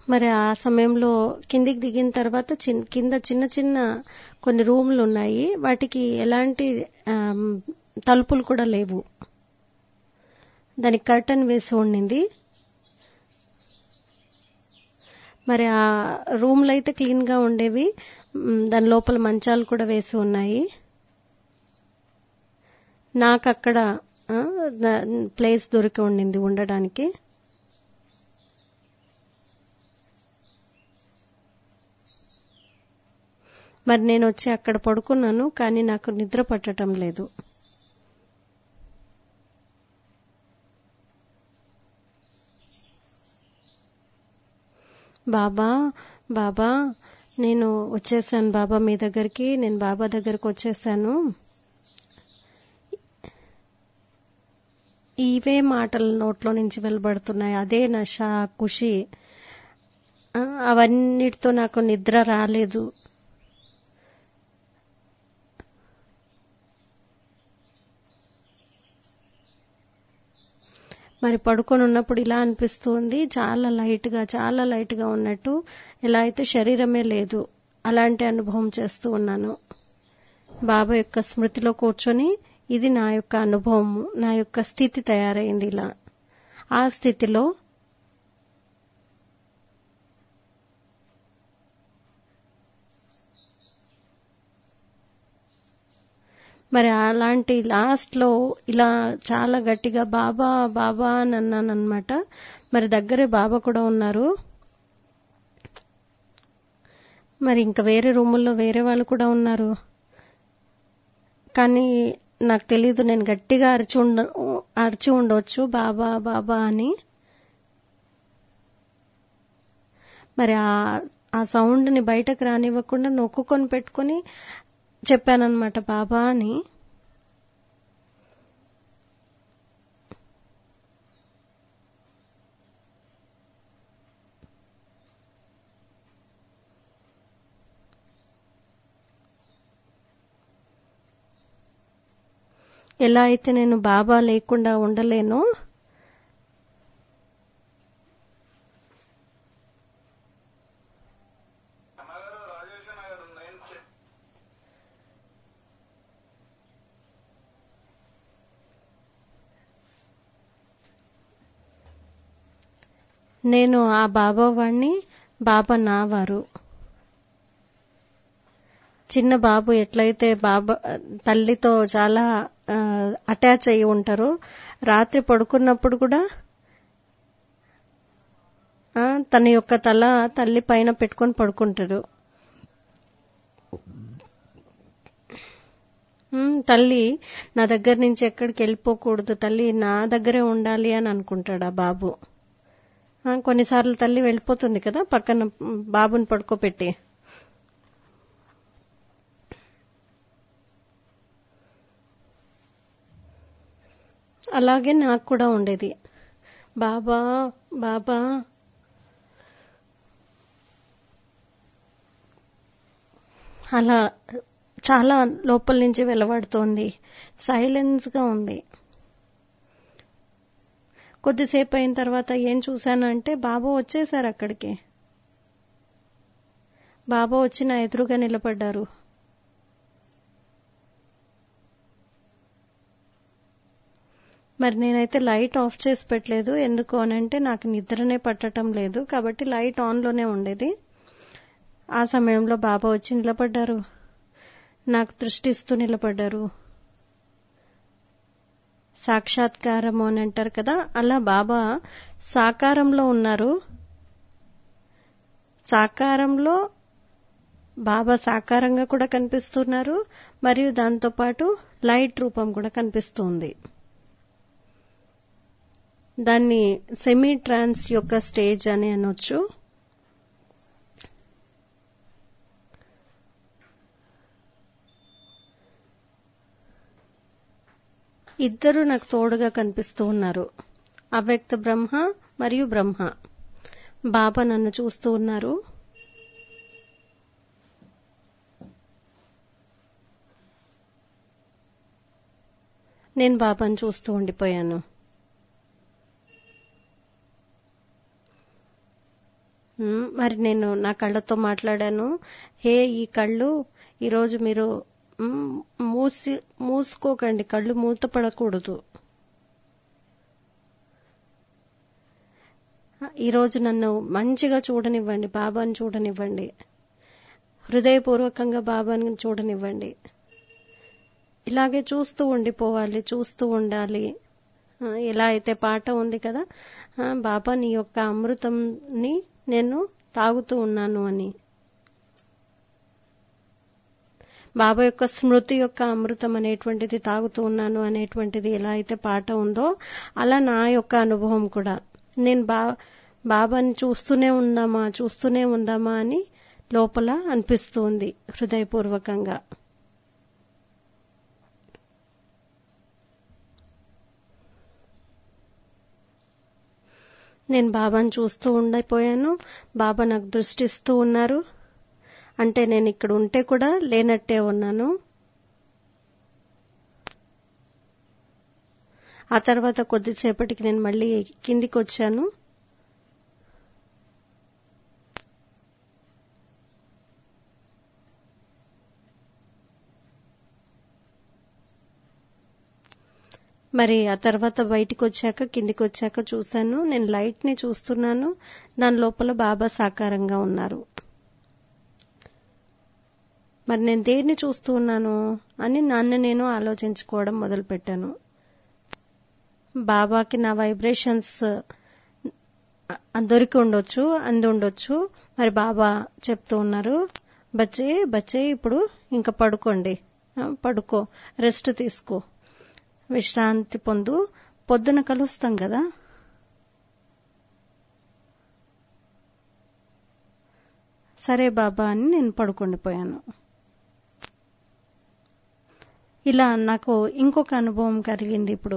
A: మరి ఆ సమయంలో కిందికి దిగిన తర్వాత చిన్- కింద చిన్న చిన్న కొన్ని రూమ్లు ఉన్నాయి వాటికి ఎలాంటి ఆమ్, తలుపులు కూడా లేవు దానికి కర్టన్ వేసి ఉండింది మరి ఆ రూమ్లు అయితే క్లీన్ గా ఉండేవి మ్, దాని లోపల మంచాలు కూడా వేసి ఉన్నాయి నాకు అక్కడ ఆ, ద- ప్లేస్ దొరికి ఉండింది ఉండడానికి మరి నేను వచ్చి అక్కడ పడుకున్నాను కానీ నాకు నిద్ర పట్టడం లేదు బాబా బాబా నేను వచ్చేసాను బాబా మీ దగ్గరికి నేను బాబా దగ్గరికి వచ్చేసాను ఇవే మాటలు నోట్లో నుంచి వెలువడుతున్నాయి అదే నష ఖుషి ఆ, అవన్నిటితో నాకు నిద్ర రాలేదు మరి పడుకొని ఉన్నప్పుడు ఇలా అనిపిస్తుంది చాలా లైట్ గా చాలా లైట్ గా ఉన్నట్టు ఎలా అయితే శరీరమే లేదు అలాంటి అనుభవం చేస్తూ ఉన్నాను బాబా యొక్క స్మృతిలో కూర్చొని ఇది నా యొక్క అనుభవం నా యొక్క స్థితి తయారైంది ఇలా ఆ స్థితిలో మరి అలాంటి లాస్ట్ లో ఇలా చాలా గట్టిగా బాబా బాబా అని అన్నాను అనమాట మరి దగ్గరే బాబా కూడా ఉన్నారు మరి ఇంకా వేరే రూముల్లో వేరే వాళ్ళు కూడా ఉన్నారు కానీ నాకు తెలీదు నేను గట్టిగా అరిచి ఉండ అరిచి ఉండవచ్చు బాబా బాబా అని మరి ఆ ఆ సౌండ్ ని బయటకు రానివ్వకుండా నొక్కుకొని పెట్టుకొని చెప్పానన్నమాట బాబా అని ఎలా అయితే నేను బాబా లేకుండా ఉండలేనో
B: నగర్ రాజేష్ నగర్ నైన్ చె-
A: నేను ఆ బాబా వాణ్ణి బాబా నా వారు చిన్న బాబు ఎట్లయితే బాబా తల్లితో చాలా అటాచ్ అయి ఉంటారో రాత్రి పడుకున్నప్పుడు కూడా ఆ, తన యొక్క తల తల్లి పైన పెట్టుకొని పడుకుంటాడు ఉమ్, తల్లి నా దగ్గర నుంచి ఎక్కడికి వెళ్ళిపోకూడదు తల్లి నా దగ్గరే ఉండాలి అని అనుకుంటాడు ఆ బాబు ఆ, కొన్నిసార్లు తల్లి వెళ్ళిపోతుంది కదా పక్కన ఉమ్, బాబుని పడుకోబెట్టి అలాగే నాకు కూడా ఉండేది బాబా బాబా అలా చాలా లోపల నుంచి వెలవడుతోంది సైలెన్స్ గా ఉంది కొద్దిసేపు అయిన తర్వాత ఏం చూశానంటే బాబా వచ్చేసారు అక్కడికి బాబా వచ్చి నా ఎదురుగా నిలబడ్డారు మరి నేనైతే లైట్ ఆఫ్ చేసి పెట్టలేదు ఎందుకు అనంటే నాకు నిద్రనే పట్టడం లేదు కాబట్టి లైట్ ఆన్ లోనే ఉండేది ఆ సమయంలో బాబా వచ్చి నిలబడ్డారు నాకు దృష్టిస్తూ నిలబడ్డారు సాక్షాత్కారము అని అంటారు కదా అలా బాబా సాకారంలో ఉన్నారు సాకారంలో బాబా సాకారంగా కూడా కనిపిస్తున్నారు మరియు దాంతోపాటు లైట్ రూపం కూడా కనిపిస్తుంది దాన్ని సెమీ ట్రాన్స్ యొక్క స్టేజ్ అని అనొచ్చు ఇద్దరు నాకు తోడుగా కనిపిస్తూ ఉన్నారు అవ్యక్త బ్రహ్మ మరియు బ్రహ్మ బాబా నన్ను చూస్తూ ఉన్నారు నేను బాబాను చూస్తూ ఉండిపోయాను ఉమ్, మరి నేను నా కళ్ళతో మాట్లాడాను హే ఈ కళ్ళు ఈరోజు మీరు మ్, మూసి మూసుకోకండి కళ్ళు మూతపడకూడదు ఈరోజు నన్ను మంచిగా చూడనివ్వండి బాబాని చూడనివ్వండి హృదయపూర్వకంగా బాబాని చూడనివ్వండి ఇలాగే చూస్తూ ఉండిపోవాలి చూస్తూ ఉండాలి ఆ, ఎలా అయితే పాట ఉంది కదా ఆ, బాబా నీ యొక్క అమృతంని నేను తాగుతూ ఉన్నాను అని బాబా యొక్క స్మృతి యొక్క అమృతం అనేటువంటిది తాగుతూ ఉన్నాను అనేటువంటిది ఎలా అయితే పాట ఉందో అలా నా యొక్క అనుభవం కూడా నేను బా బాబాని చూస్తూనే ఉందామా చూస్తూనే ఉందామా అని లోపల అనిపిస్తూ ఉంది హృదయపూర్వకంగా నేను బాబాని చూస్తూ ఉండిపోయాను బాబా నాకు దృష్టి ఇస్తూ ఉన్నారు అంటే నేను ఇక్కడ ఉంటే కూడా లేనట్టే ఉన్నాను ఆ తర్వాత కొద్దిసేపటికి నేను మళ్ళీ కిందికి వచ్చాను మరి ఆ తర్వాత బయటికి వచ్చాక కిందికి వచ్చాక చూశాను నేను లైట్ ని చూస్తున్నాను దాని లోపల బాబా సాకారంగా ఉన్నారు మరి నేను దేన్ని చూస్తూ ఉన్నాను అని నన్ను నేను ఆలోచించుకోవడం మొదలుపెట్టాను బాబాకి నా వైబ్రేషన్స్ దొరికి ఉండొచ్చు అంది ఉండొచ్చు మరి బాబా చెప్తూ ఉన్నారు బచ్చే బచ్చే ఇప్పుడు ఇంకా పడుకోండి ఆ, పడుకో రెస్ట్ తీసుకో విశ్రాంతి పొందు పొద్దున కలుస్తాం కదా సరే బాబా అని నేను పడుకుండిపోయాను ఇలా నాకు ఇంకొక అనుభవం కలిగింది ఇప్పుడు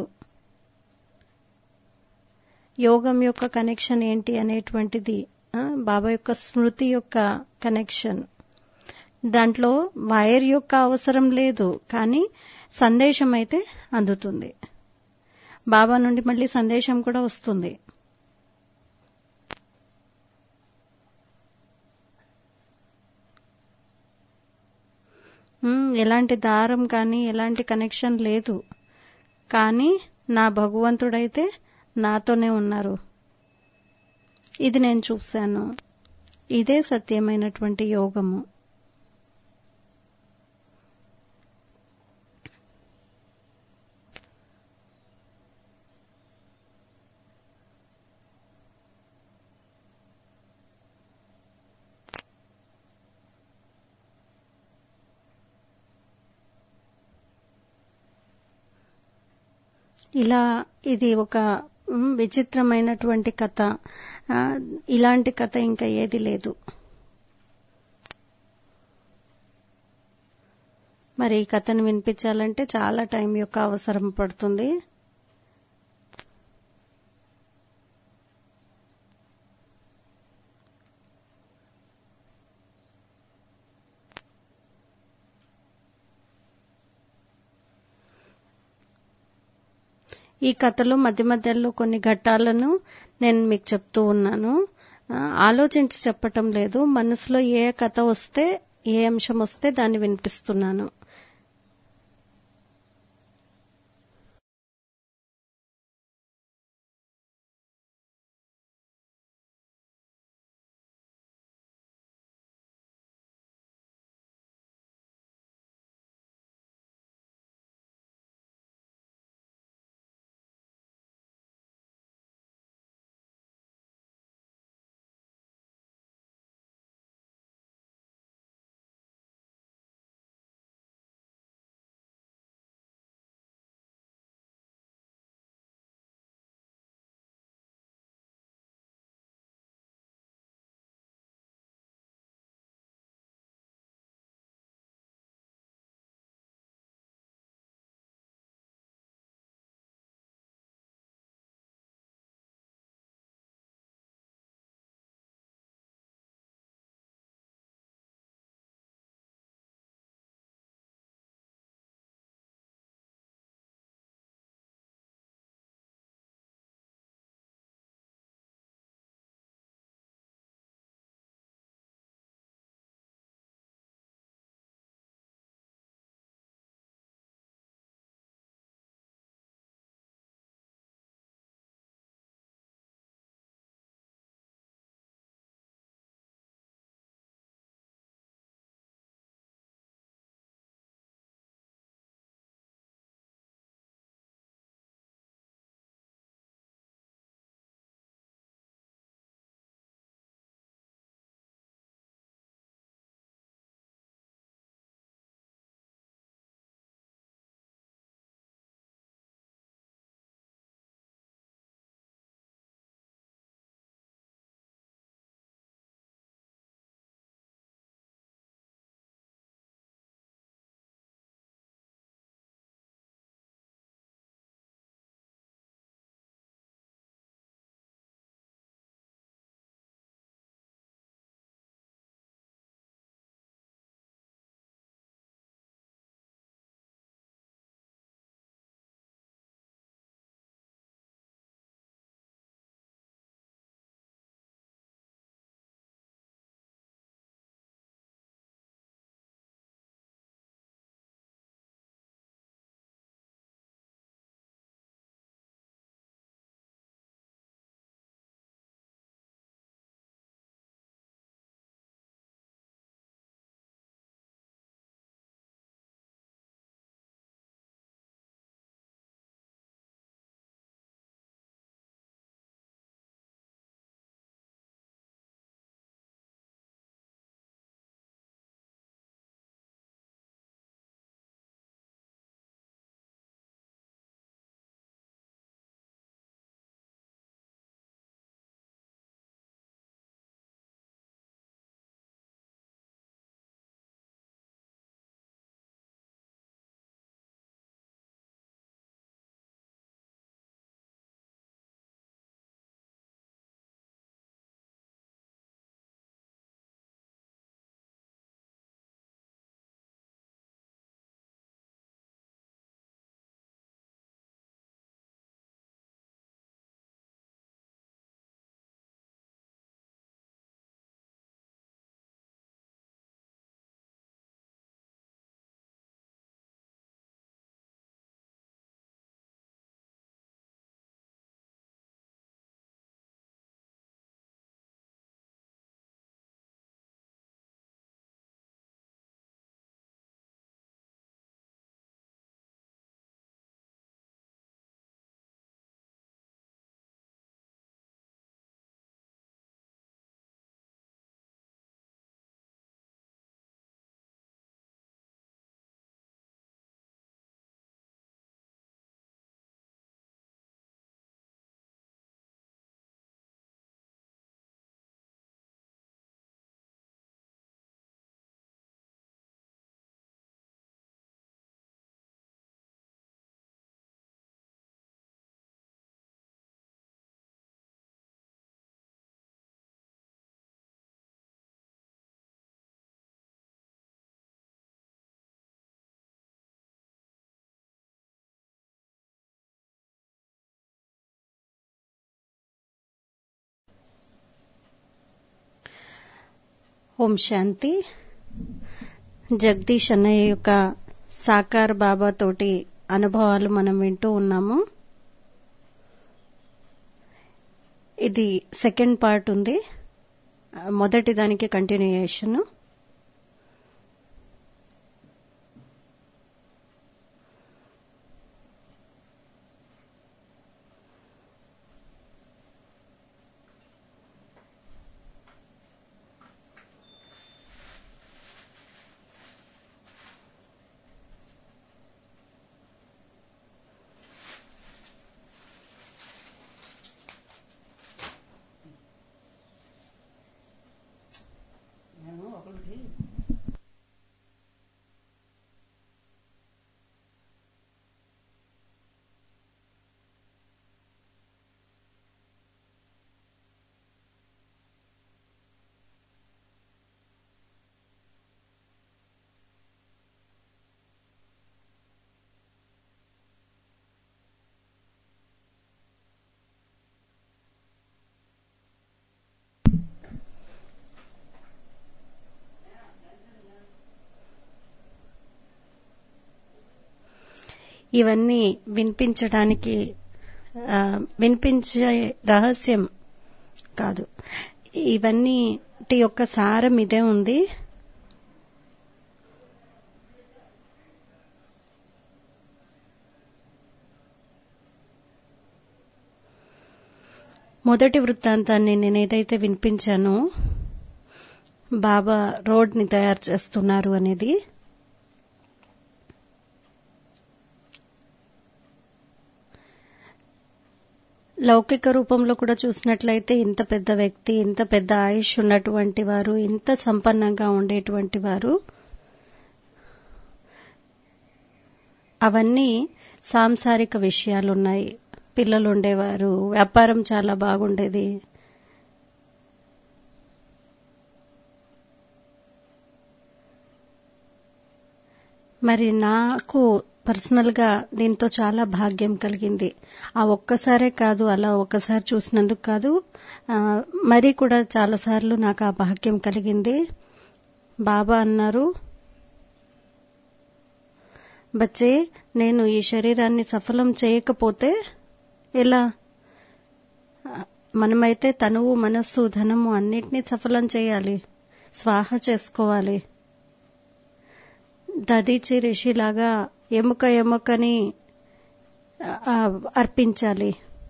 A: యోగం యొక్క కనెక్షన్ ఏంటి అనేటువంటిది ఆ, బాబా యొక్క స్మృతి యొక్క కనెక్షన్ దాంట్లో వైర్ యొక్క అవసరం లేదు కానీ సందేశం అయితే అందుతుంది బాబా నుండి మళ్ళీ సందేశం కూడా వస్తుంది ఉమ్, ఎలాంటి దారం కానీ ఎలాంటి కనెక్షన్ లేదు కానీ నా భగవంతుడైతే నాతోనే ఉన్నారు ఇది నేను చూశాను ఇదే సత్యమైనటువంటి యోగము ఇలా ఇది ఒక మ్, విచిత్రమైనటువంటి కథ ఆ, ఇలాంటి కథ ఇంకా ఏది లేదు మరి ఈ కథను వినిపించాలంటే చాలా టైం యొక్క అవసరం పడుతుంది ఈ కథలో మధ్య మధ్యలో కొన్ని ఘట్టాలను నేను మీకు చెప్తూ ఉన్నాను ఆ, ఆలోచించి చెప్పటం లేదు మనసులో ఏ కథ వస్తే ఏ అంశం వస్తే దాన్ని వినిపిస్తున్నాను ఓం శాంతి జగదీష్ అన్నయ్య యొక్క సాకార్ బాబా తోటి అనుభవాలు మనం వింటూ ఉన్నాము ఇది సెకండ్ పార్ట్ ఉంది మొదటి దానికి కంటిన్యూయేషన్ ఇవన్నీ వినిపించడానికి ఆ, వినిపించే రహస్యం కాదు ఇవన్నీ యొక్క సారం ఇదే ఉంది మొదటి వృత్తాంతాన్ని నేను ఏదైతే వినిపించానో బాబా రోడ్ని తయారు చేస్తున్నారు అనేది లౌకిక రూపంలో కూడా చూసినట్లయితే ఇంత పెద్ద వ్యక్తి ఇంత పెద్ద ఆయుష్ ఉన్నటువంటి వారు ఇంత సంపన్నంగా ఉండేటువంటి వారు అవన్నీ సాంసారిక విషయాలు ఉన్నాయి పిల్లలు ఉండేవారు వ్యాపారం చాలా బాగుండేది మరి నాకు పర్సనల్ గా దీంతో చాలా భాగ్యం కలిగింది ఆ ఒక్కసారే కాదు అలా ఒక్కసారి చూసినందుకు కాదు ఆ, మరి కూడా చాలా సార్లు నాకు ఆ భాగ్యం కలిగింది బాబా అన్నారు బచ్చే నేను ఈ శరీరాన్ని సఫలం చేయకపోతే ఎలా ఆ, మనమైతే తనువు మనస్సు ధనము అన్నిటినీ సఫలం చేయాలి స్వాహ చేసుకోవాలి దదీచి ఋషిలాగా ఎముక ఎముకని ఆ, అర్పించాలి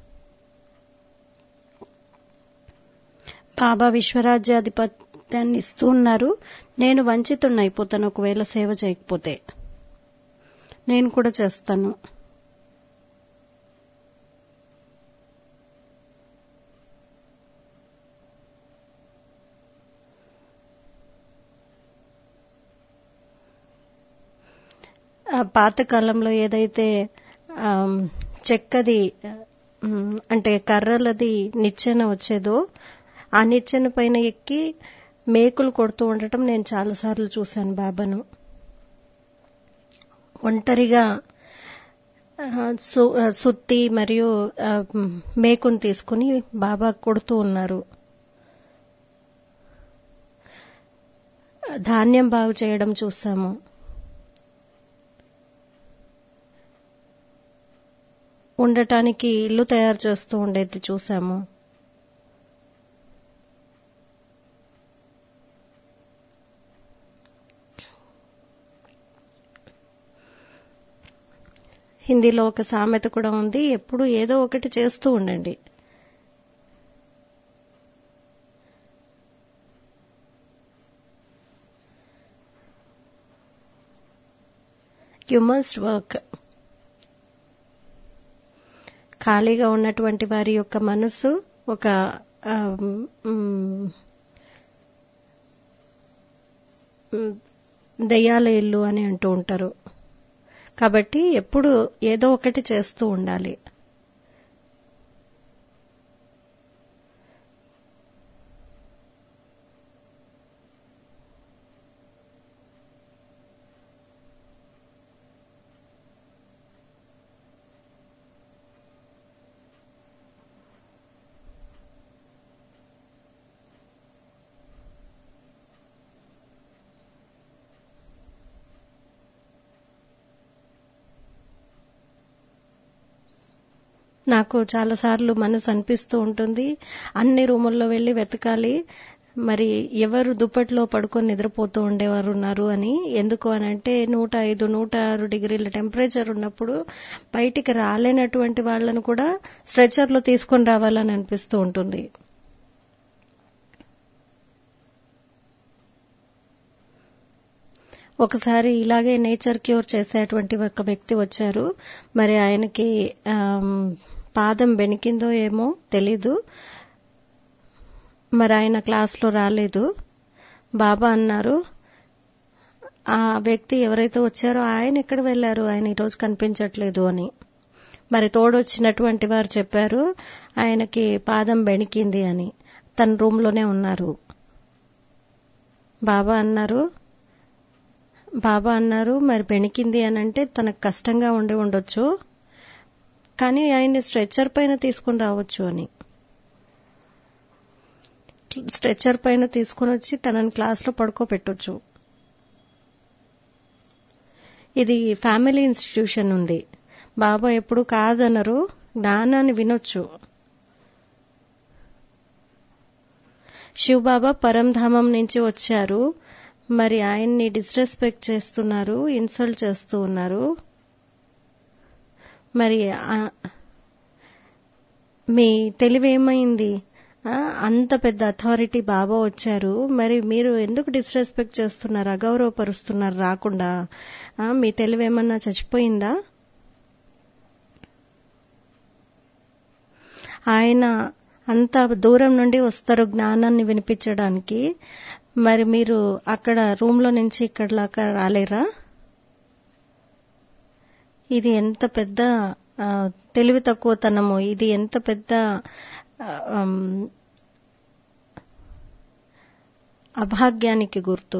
A: బాబా విశ్వరాజ్యాధిపత్యాన్ని ఇస్తూ ఉన్నారు నేను వంచితున్న అయిపోతాను ఒకవేళ సేవ చేయకపోతే నేను కూడా చేస్తాను ఆ పాతకాలంలో ఏదైతే ఆమ్, చెక్కది ఉమ్, అంటే కర్రలది నిచ్చెన వచ్చేదో ఆ నిచ్చెన పైన ఎక్కి మేకులు కొడుతూ ఉండటం నేను చాలాసార్లు చూశాను బాబాను ఒంటరిగా ఆ, సు- ఆ, సుత్తి మరియు ఆ, మ్, మేకును తీసుకుని బాబా కొడుతూ ఉన్నారు ధాన్యం బాగు చేయడం చూసాము ఉండటానికి ఇల్లు తయారు చేస్తూ ఉండేది చూసాము హిందీలో ఒక సామెత కూడా ఉంది ఎప్పుడు ఏదో ఒకటి చేస్తూ ఉండండి యు మస్ట్ వర్క్ ఖాళీగా ఉన్నటువంటి వారి యొక్క మనసు ఒక ఆ, మ్, మ్, దెయ్యాల ఇల్లు అని అంటూ ఉంటారు కాబట్టి ఎప్పుడు ఏదో ఒకటి చేస్తూ ఉండాలి నాకు చాలా సార్లు మనసు అనిపిస్తూ ఉంటుంది అన్ని రూముల్లో వెళ్ళి వెతకాలి మరి ఎవరు దుప్పట్లో పడుకొని నిద్రపోతూ ఉండేవారు ఉన్నారు అని ఎందుకు అని అంటే నూట ఐదు నూట ఆరు డిగ్రీల టెంపరేచర్ ఉన్నప్పుడు బయటికి రాలేనటువంటి వాళ్ళను కూడా స్ట్రెచర్లో తీసుకొని రావాలని అనిపిస్తూ ఉంటుంది ఒకసారి ఇలాగే నేచర్ క్యూర్ చేసేటువంటి ఒక వ్యక్తి వచ్చారు మరి ఆయనకి ఆమ్, పాదం బెనికిందో ఏమో తెలీదు మరి ఆయన క్లాస్లో రాలేదు బాబా అన్నారు ఆ వ్యక్తి ఎవరైతే వచ్చారో ఆయన ఎక్కడ వెళ్లారు ఆయన ఈరోజు కనిపించట్లేదు అని మరి తోడొచ్చినటువంటి వారు చెప్పారు ఆయనకి పాదం బెణికింది అని తన రూమ్లోనే ఉన్నారు బాబా అన్నారు బాబా అన్నారు మరి బెణికింది అని అంటే తనకు కష్టంగా ఉండి ఉండొచ్చు కానీ ఆయన్ని స్ట్రెచ్చర్ పైన తీసుకుని రావచ్చు అని స్ట్రెచ్చర్ పైన తీసుకుని వచ్చి తనని క్లాస్లో పడుకోబెట్టొచ్చు ఇది ఫ్యామిలీ ఇన్స్టిట్యూషన్ ఉంది బాబా ఎప్పుడు కాదనరు జ్ఞానాన్ని వినొచ్చు శివ్ బాబా పరంధామం నుంచి వచ్చారు మరి ఆయన్ని డిస్రెస్పెక్ట్ చేస్తున్నారు ఇన్సల్ట్ చేస్తూ ఉన్నారు మరి ఆ- మీ తెలివేమైంది ఆ, అంత పెద్ద అథారిటీ బాబా వచ్చారు మరి మీరు ఎందుకు డిస్రెస్పెక్ట్ చేస్తున్నారు అగౌరవపరుస్తున్నారు రాకుండా ఆ, మీ తెలివేమన్నా చచ్చిపోయిందా ఆయన అంత దూరం నుండి వస్తారు జ్ఞానాన్ని వినిపించడానికి మరి మీరు అక్కడ రూమ్ లో నుంచి ఇక్కడ దాకా రాలేరా ఇది ఎంత పెద్ద ఆ, తెలివి తక్కువతనము ఇది ఎంత పెద్ద ఆ, ఆమ్, అభాగ్యానికి గుర్తు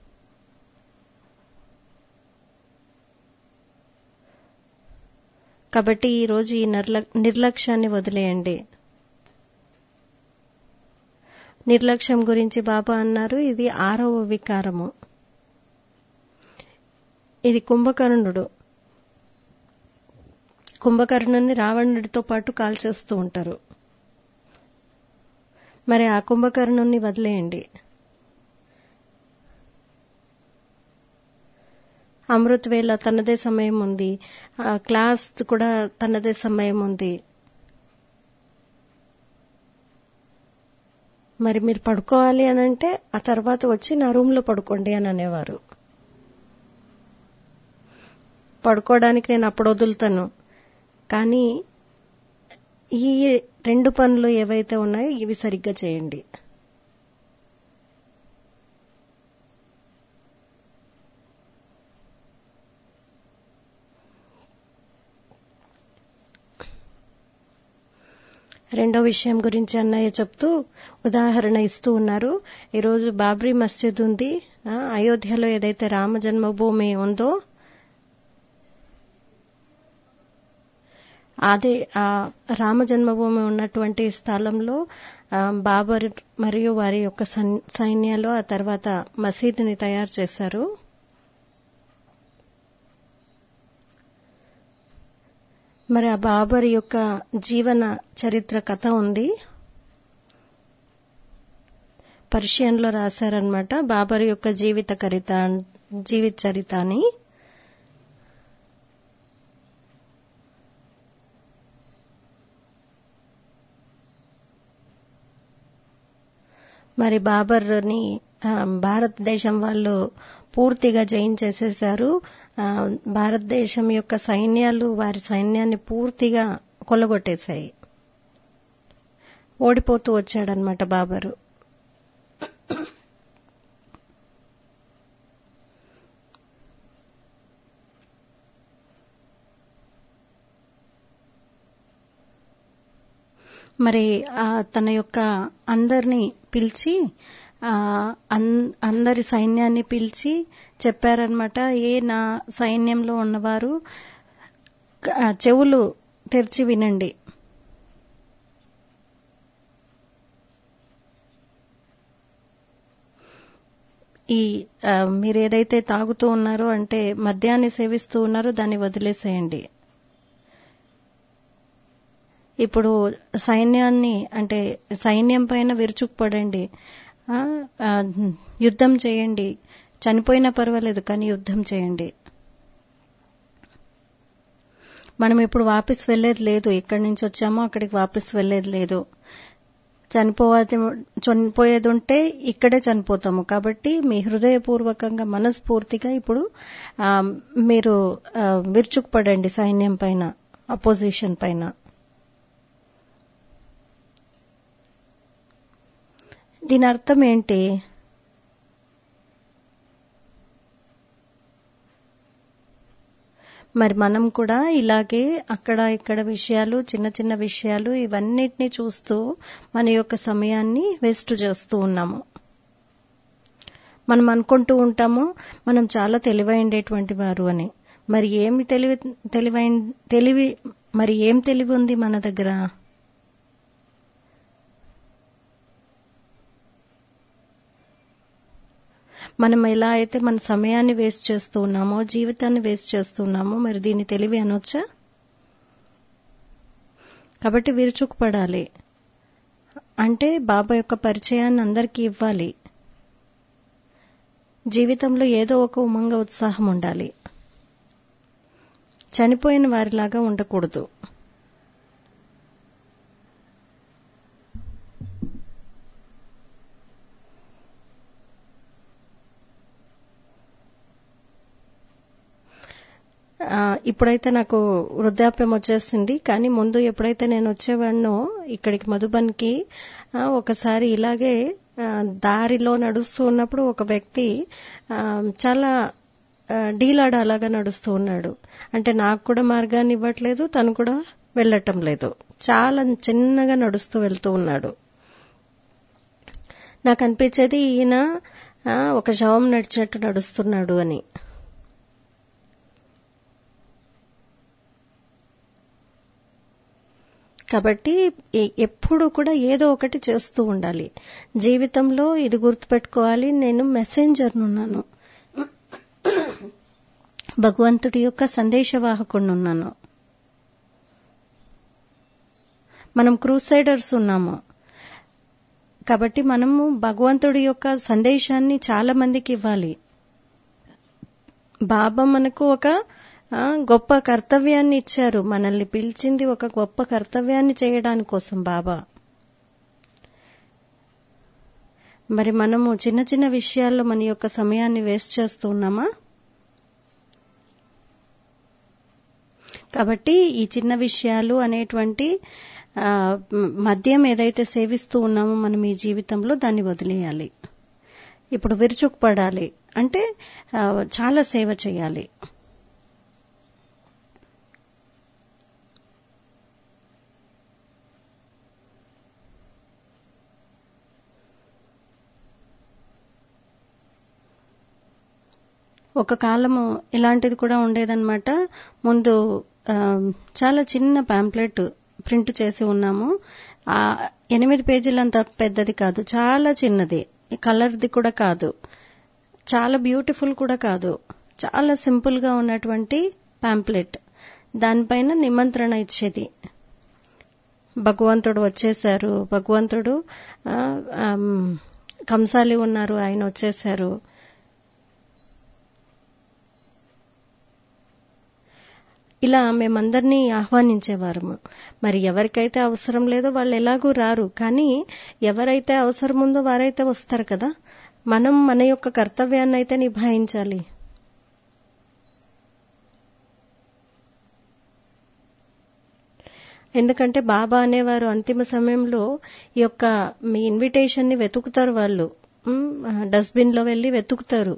A: కాబట్టి ఈ రోజు ఈ నిర్ల- నిర్లక్ష్యాన్ని వదిలేయండి నిర్లక్ష్యం గురించి బాబా అన్నారు ఇది ఆరవ వికారము ఇది కుంభకర్ణుడు కుంభకర్ణుని రావణుడితో పాటు కాల్చేస్తూ ఉంటారు మరి ఆ కుంభకర్ణుని వదిలేయండి అమృత్ వేళ తనదే సమయం ఉంది ఆ క్లాస్ కూడా తనదే సమయం ఉంది మరి మీరు పడుకోవాలి అని అంటే ఆ తర్వాత వచ్చి నా రూమ్ లో పడుకోండి అని అనేవారు పడుకోవడానికి నేను అప్పుడు వదులుతాను కానీ ఈ రెండు పనులు ఏవైతే ఉన్నాయో ఇవి సరిగ్గా చేయండి రెండో విషయం గురించి అన్నయ్య చెప్తూ ఉదాహరణ ఇస్తూ ఉన్నారు ఈరోజు బాబ్రీ మస్జిద్ ఉంది ఆ, అయోధ్యలో ఏదైతే రామ జన్మభూమి ఉందో అదే ఆ రామ జన్మభూమి ఉన్నటువంటి స్థలంలో ఆ, బాబర్ మరియు వారి యొక్క సన్- సైన్యాలు ఆ తర్వాత మసీదుని తయారు చేశారు మరి ఆ బాబర్ యొక్క జీవన చరిత్ర కథ ఉంది పర్షియన్ లో రాశారనమాట బాబర్ యొక్క జీవిత కరిత జీవిత చరిత అని మరి బాబర్ని ఆ, భారతదేశం వాళ్ళు పూర్తిగా జయించేసేశారు ఆ, భారతదేశం యొక్క సైన్యాలు వారి సైన్యాన్ని పూర్తిగా కొల్లగొట్టేశాయి ఓడిపోతూ వచ్చాడనమాట బాబరు మరి ఆ తన యొక్క అందరినీ పిలిచి ఆ అన్- అందరి సైన్యాన్ని పిలిచి చెప్పారనమాట ఏ నా సైన్యంలో ఉన్నవారు క- ఆ, చెవులు తెరిచి వినండి ఈ ఆ, మీరు ఏదైతే తాగుతూ ఉన్నారో అంటే మద్యాన్ని సేవిస్తూ ఉన్నారో దాన్ని వదిలేసేయండి ఇప్పుడు సైన్యాన్ని అంటే సైన్యం పైన విరుచుకుపడండి ఆ, ఆ, యుద్ధం చేయండి చనిపోయినా పర్వాలేదు కానీ యుద్ధం చేయండి మనం ఇప్పుడు వాపస్ వెళ్లేది లేదు ఎక్కడి నుంచి వచ్చామో అక్కడికి వాపస్ వెళ్లేది లేదు చనిపోయేది చనిపోయేది ఉంటే ఇక్కడే చనిపోతాము కాబట్టి మీ హృదయపూర్వకంగా మనస్ఫూర్తిగా ఇప్పుడు ఆ, మీరు ఆ, విరుచుకుపడండి సైన్యం పైన అపోజిషన్ పైన దీని అర్థం ఏంటి మరి మనం కూడా ఇలాగే అక్కడ ఇక్కడ విషయాలు చిన్న చిన్న విషయాలు ఇవన్నిటిని చూస్తూ మన యొక్క సమయాన్ని వేస్ట్ చేస్తూ ఉన్నాము మనం అనుకుంటూ ఉంటాము మనం చాలా తెలివైండేటువంటి వారు అని మరి ఏమి తెలివి తెలివైన తెలివి మరి ఏం తెలివి ఉంది మన దగ్గర మనం ఎలా అయితే మన సమయాన్ని వేస్ట్ చేస్తూ ఉన్నామో జీవితాన్ని వేస్ట్ చేస్తూ ఉన్నామో మరి దీన్ని తెలివి అనొచ్చా కాబట్టి విరుచుకుపడాలి అంటే బాబా యొక్క పరిచయాన్ని అందరికీ ఇవ్వాలి జీవితంలో ఏదో ఒక ఉమంగ ఉత్సాహం ఉండాలి చనిపోయిన వారిలాగా ఉండకూడదు ఆ, ఇప్పుడైతే నాకు వృద్ధాప్యం వచ్చేసింది కానీ ముందు ఎప్పుడైతే నేను వచ్చేవాడినో ఇక్కడికి మధుబన్కి ఆ, ఒకసారి ఇలాగే ఆ, దారిలో నడుస్తూ ఉన్నప్పుడు ఒక వ్యక్తి ఆ, చాలా ఆ, డీలాడ అలాగా నడుస్తూ ఉన్నాడు అంటే నాకు కూడా మార్గాన్ని ఇవ్వట్లేదు తను కూడా వెళ్ళటం లేదు చాలా చిన్నగా నడుస్తూ వెళ్తూ ఉన్నాడు నాకు అనిపించేది ఈయన ఆ, ఒక శవం నడిచినట్టు నడుస్తున్నాడు అని కాబట్టి ఎ- ఎప్పుడు కూడా ఏదో ఒకటి చేస్తూ ఉండాలి జీవితంలో ఇది గుర్తుపెట్టుకోవాలి నేను మెసెంజర్నున్నాను భగవంతుడి యొక్క సందేశవాహకుడున్నాను మనం క్రూసైడర్స్ ఉన్నాము కాబట్టి మనము భగవంతుడి యొక్క సందేశాన్ని చాలా మందికి ఇవ్వాలి బాబా మనకు ఒక ఆ, గొప్ప కర్తవ్యాన్ని ఇచ్చారు మనల్ని పిలిచింది ఒక గొప్ప కర్తవ్యాన్ని చేయడానికి కోసం బాబా మరి మనము చిన్న చిన్న విషయాల్లో మన యొక్క సమయాన్ని వేస్ట్ చేస్తూ ఉన్నామా కాబట్టి ఈ చిన్న విషయాలు అనేటువంటి ఆ, మ- మద్యం ఏదైతే సేవిస్తూ ఉన్నామో మనం ఈ జీవితంలో దాన్ని వదిలేయాలి ఇప్పుడు విరుచుకుపడాలి అంటే ఆ, చాలా సేవ చేయాలి ఒక కాలము ఇలాంటిది కూడా ఉండేదన్నమాట ముందు ఆ, చాలా చిన్న పాంప్లెట్ ప్రింట్ చేసి ఉన్నాము ఆ ఎనిమిది పేజీలంత పెద్దది కాదు చాలా చిన్నది కలర్ది కూడా కాదు చాలా బ్యూటిఫుల్ కూడా కాదు చాలా సింపుల్ గా ఉన్నటువంటి పాంప్లెట్ దానిపైన నిమంత్రణ ఇచ్చేది భగవంతుడు వచ్చేశారు భగవంతుడు ఆ, ఆమ్, కంసాలి ఉన్నారు ఆయన వచ్చేశారు ఇలా మేమందరినీ ఆహ్వానించేవారము మరి ఎవరికైతే అవసరం లేదో వాళ్ళు ఎలాగూ రారు కానీ ఎవరైతే అవసరం ఉందో వారైతే వస్తారు కదా మనం మన యొక్క కర్తవ్యాన్ని అయితే నిభాయించాలి ఎందుకంటే బాబా అనేవారు అంతిమ సమయంలో ఈ యొక్క మీ ఇన్విటేషన్ ని వెతుకుతారు వాళ్ళు డస్ట్బిన్ లో వెళ్లి వెతుకుతారు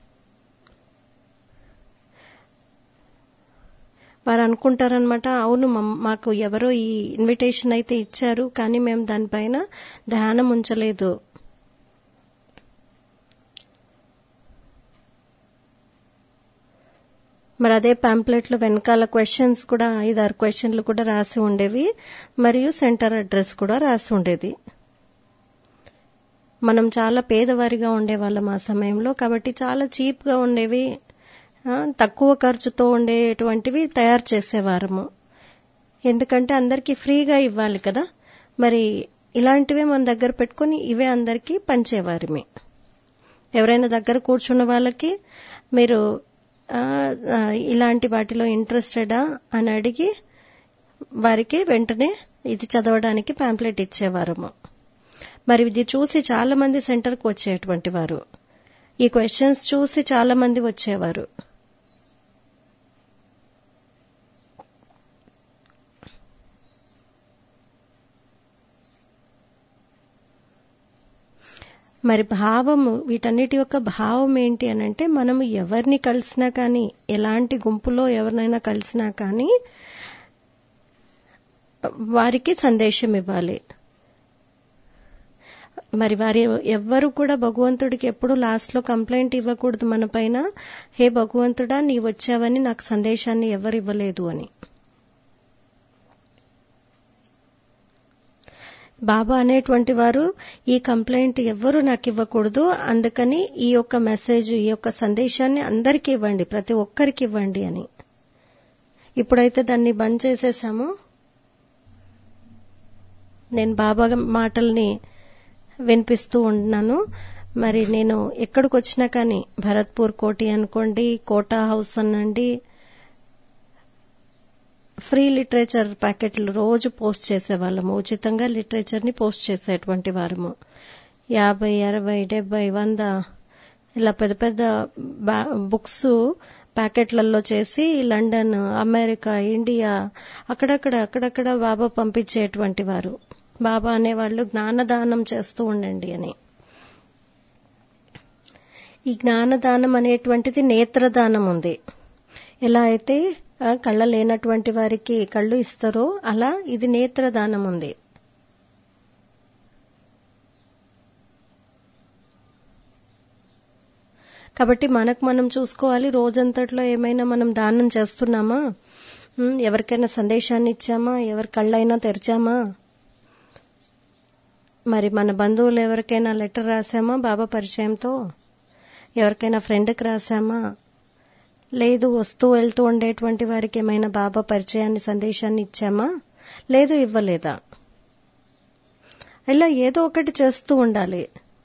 A: వారు అనుకుంటారనమాట అవును మమ్- మాకు ఎవరో ఈ ఇన్విటేషన్ అయితే ఇచ్చారు కానీ మేము దానిపైన ధ్యానం ఉంచలేదు మరి అదే పాంప్లెట్ లో వెనకాల క్వశ్చన్స్ కూడా ఐదారు క్వశ్చన్లు కూడా రాసి ఉండేవి మరియు సెంటర్ అడ్రస్ కూడా రాసి ఉండేది మనం చాలా పేదవారిగా ఉండేవాళ్ళం ఆ సమయంలో కాబట్టి చాలా చీప్ గా ఉండేవి ఆ, తక్కువ ఖర్చుతో ఉండేటువంటివి తయారు చేసేవారము ఎందుకంటే అందరికీ ఫ్రీగా ఇవ్వాలి కదా మరి ఇలాంటివే మన దగ్గర పెట్టుకొని ఇవే అందరికీ పంచేవారిమి ఎవరైనా దగ్గర కూర్చున్న వాళ్ళకి మీరు ఆ, ఆ, ఇలాంటి వాటిలో ఇంట్రెస్టెడా అని అడిగి వారికి వెంటనే ఇది చదవడానికి పాంప్లెట్ ఇచ్చేవారము మరి ఇది చూసి చాలా మంది సెంటర్కి వచ్చేటువంటి వారు ఈ క్వశ్చన్స్ చూసి చాలా మంది వచ్చేవారు మరి భావము వీటన్నిటి యొక్క భావం ఏంటి అని అంటే మనము ఎవరిని కలిసినా కానీ ఎలాంటి గుంపులో ఎవరినైనా కలిసినా కానీ వారికి సందేశం ఇవ్వాలి మరి వారి ఎవ్వరు కూడా భగవంతుడికి ఎప్పుడు లాస్ట్ లో కంప్లైంట్ ఇవ్వకూడదు మన పైన హే భగవంతుడా నీ వచ్చావని నాకు సందేశాన్ని ఎవరు ఇవ్వలేదు అని బాబా అనేటువంటి వారు ఈ కంప్లైంట్ ఎవ్వరు నాకు ఇవ్వకూడదు అందుకని ఈ యొక్క మెసేజ్ ఈ యొక్క సందేశాన్ని అందరికీ ఇవ్వండి ప్రతి ఒక్కరికి ఇవ్వండి అని ఇప్పుడైతే దాన్ని బంద్ చేసేసాము నేను బాబా మాటల్ని వినిపిస్తూ ఉంటున్నాను మరి నేను ఎక్కడికి వచ్చినా కానీ భరత్పూర్ కోటి అనుకోండి కోటా హౌస్ అనండి ఫ్రీ లిటరేచర్ ప్యాకెట్లు రోజు పోస్ట్ చేసేవాళ్ళము ఉచితంగా లిటరేచర్ ని పోస్ట్ చేసేటువంటి వారము యాభై అరవై డెబ్బై వంద ఇలా పెద్ద పెద్ద బుక్స్ ప్యాకెట్లలో చేసి లండన్ అమెరికా ఇండియా అక్కడక్కడ అక్కడక్కడ బాబా పంపించేటువంటి వారు బాబా అనేవాళ్ళు జ్ఞానదానం చేస్తూ ఉండండి అని ఈ జ్ఞానదానం అనేటువంటిది నేత్రదానం ఉంది ఎలా అయితే ఆ, కళ్ళ లేనటువంటి వారికి కళ్ళు ఇస్తారో అలా ఇది నేత్రదానం ఉంది కాబట్టి మనకు మనం చూసుకోవాలి రోజంతట్లో ఏమైనా మనం దానం చేస్తున్నామా ఉమ్, ఎవరికైనా సందేశాన్ని ఇచ్చామా ఎవరి కళ్ళైనా తెరిచామా మరి మన బంధువులు ఎవరికైనా లెటర్ రాసామా బాబా పరిచయంతో ఎవరికైనా ఫ్రెండ్కి రాసామా లేదు వస్తూ వెళ్తూ ఉండేటువంటి వారికి ఏమైనా బాబా పరిచయాన్ని సందేశాన్ని ఇచ్చామా లేదు ఇవ్వలేదా ఇలా ఏదో ఒకటి చేస్తూ ఉండాలి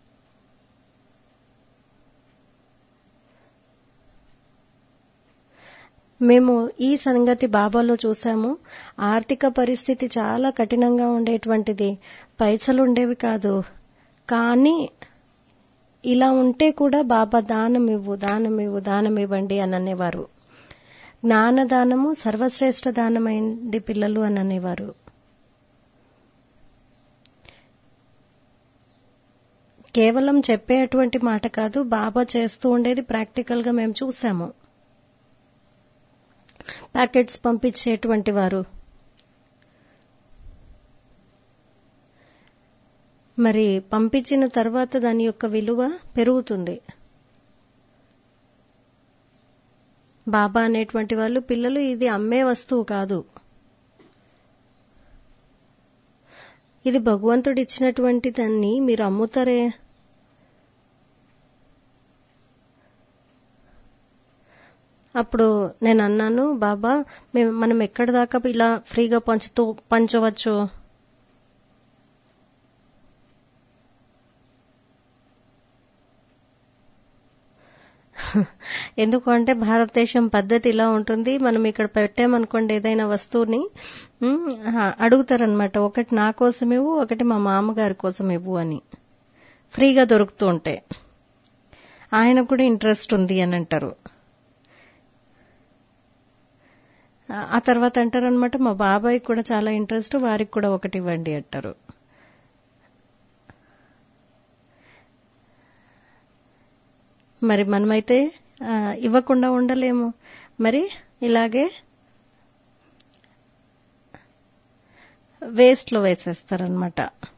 A: మేము ఈ సంగతి బాబాలో చూసాము ఆర్థిక పరిస్థితి చాలా కఠినంగా ఉండేటువంటిది పైసలు ఉండేవి కాదు కానీ ఇలా ఉంటే కూడా బాబా దానం ఇవ్వు దానం ఇవ్వు దానం ఇవ్వండి అని అనేవారు జ్ఞానదానము సర్వశ్రేష్ఠ దానమైంది పిల్లలు అని అనేవారు కేవలం చెప్పేటువంటి మాట కాదు బాబా చేస్తూ ఉండేది ప్రాక్టికల్ గా మేము చూసాము ప్యాకెట్స్ పంపించేటువంటి వారు మరి పంపించిన తర్వాత దాని యొక్క విలువ పెరుగుతుంది బాబా అనేటువంటి వాళ్ళు పిల్లలు ఇది అమ్మే వస్తువు కాదు ఇది భగవంతుడు ఇచ్చినటువంటి దాన్ని మీరు అమ్ముతారే అప్పుడు నేను అన్నాను బాబా మేము మనం ఎక్కడి దాకా ఇలా ఫ్రీగా పంచుతూ పంచవచ్చు ఎందుకంటే భారతదేశం పద్ధతి ఇలా ఉంటుంది మనం ఇక్కడ పెట్టామనుకోండి ఏదైనా వస్తువుని ఉమ్, ఆ, అడుగుతారనమాట ఒకటి నా కోసం ఇవ్వు ఒకటి మా మామగారి కోసం ఇవ్వు అని ఫ్రీగా దొరుకుతూ ఉంటాయి ఆయనకు కూడా ఇంట్రెస్ట్ ఉంది అని అంటారు ఆ- ఆ తర్వాత అంటారనమాట మా బాబాయ్ కూడా చాలా ఇంట్రెస్ట్ వారికి కూడా ఒకటి ఇవ్వండి అంటారు మరి మనమైతే ఆ, ఇవ్వకుండా ఉండలేము మరి ఇలాగే వేస్ట్ లో వేసేస్తారనమాట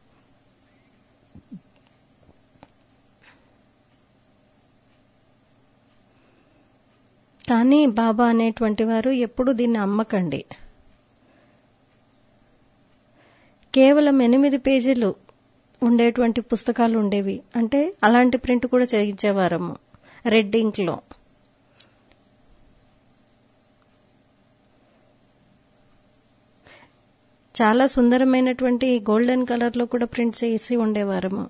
A: కానీ బాబా అనేటువంటి వారు ఎప్పుడు దీన్ని అమ్మకండి కేవలం ఎనిమిది పేజీలు ఉండేటువంటి పుస్తకాలు ఉండేవి అంటే అలాంటి ప్రింట్ కూడా చేయించేవారము రెడ్ ఇంక్ లో చాలా సుందరమైనటువంటి గోల్డెన్ కలర్ లో కూడా ప్రింట్ చేసి ఉండేవారము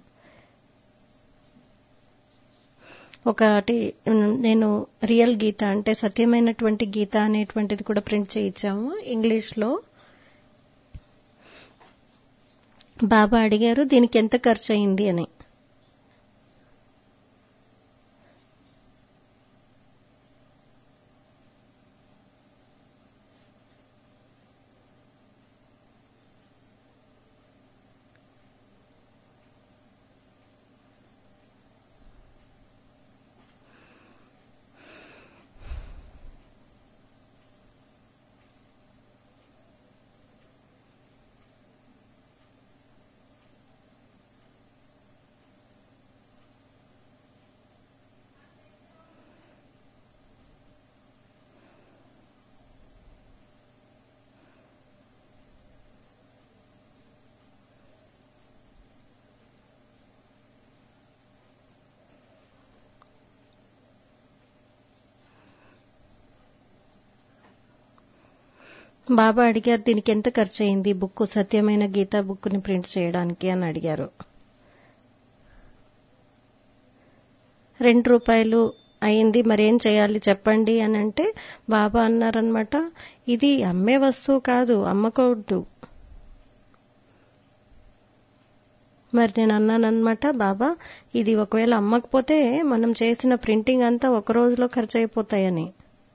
A: ఒకటి నేను రియల్ గీత అంటే సత్యమైనటువంటి గీత అనేటువంటిది కూడా ప్రింట్ చేయించాము ఇంగ్లీష్ లో బాబా అడిగారు దీనికి ఎంత ఖర్చు అయింది అని బాబా అడిగారు దీనికి ఎంత ఖర్చు అయింది బుక్ సత్యమైన గీత బుక్ ని ప్రింట్ చేయడానికి అని అడిగారు రెండు రూపాయలు అయింది మరేం చేయాలి చెప్పండి అని అంటే బాబా అన్నారనమాట ఇది అమ్మే వస్తువు కాదు అమ్మకూడదు మరి నేను అన్నానమాట బాబా ఇది ఒకవేళ అమ్మకపోతే మనం చేసిన ప్రింటింగ్ అంతా ఒక రోజులో ఖర్చు అయిపోతాయని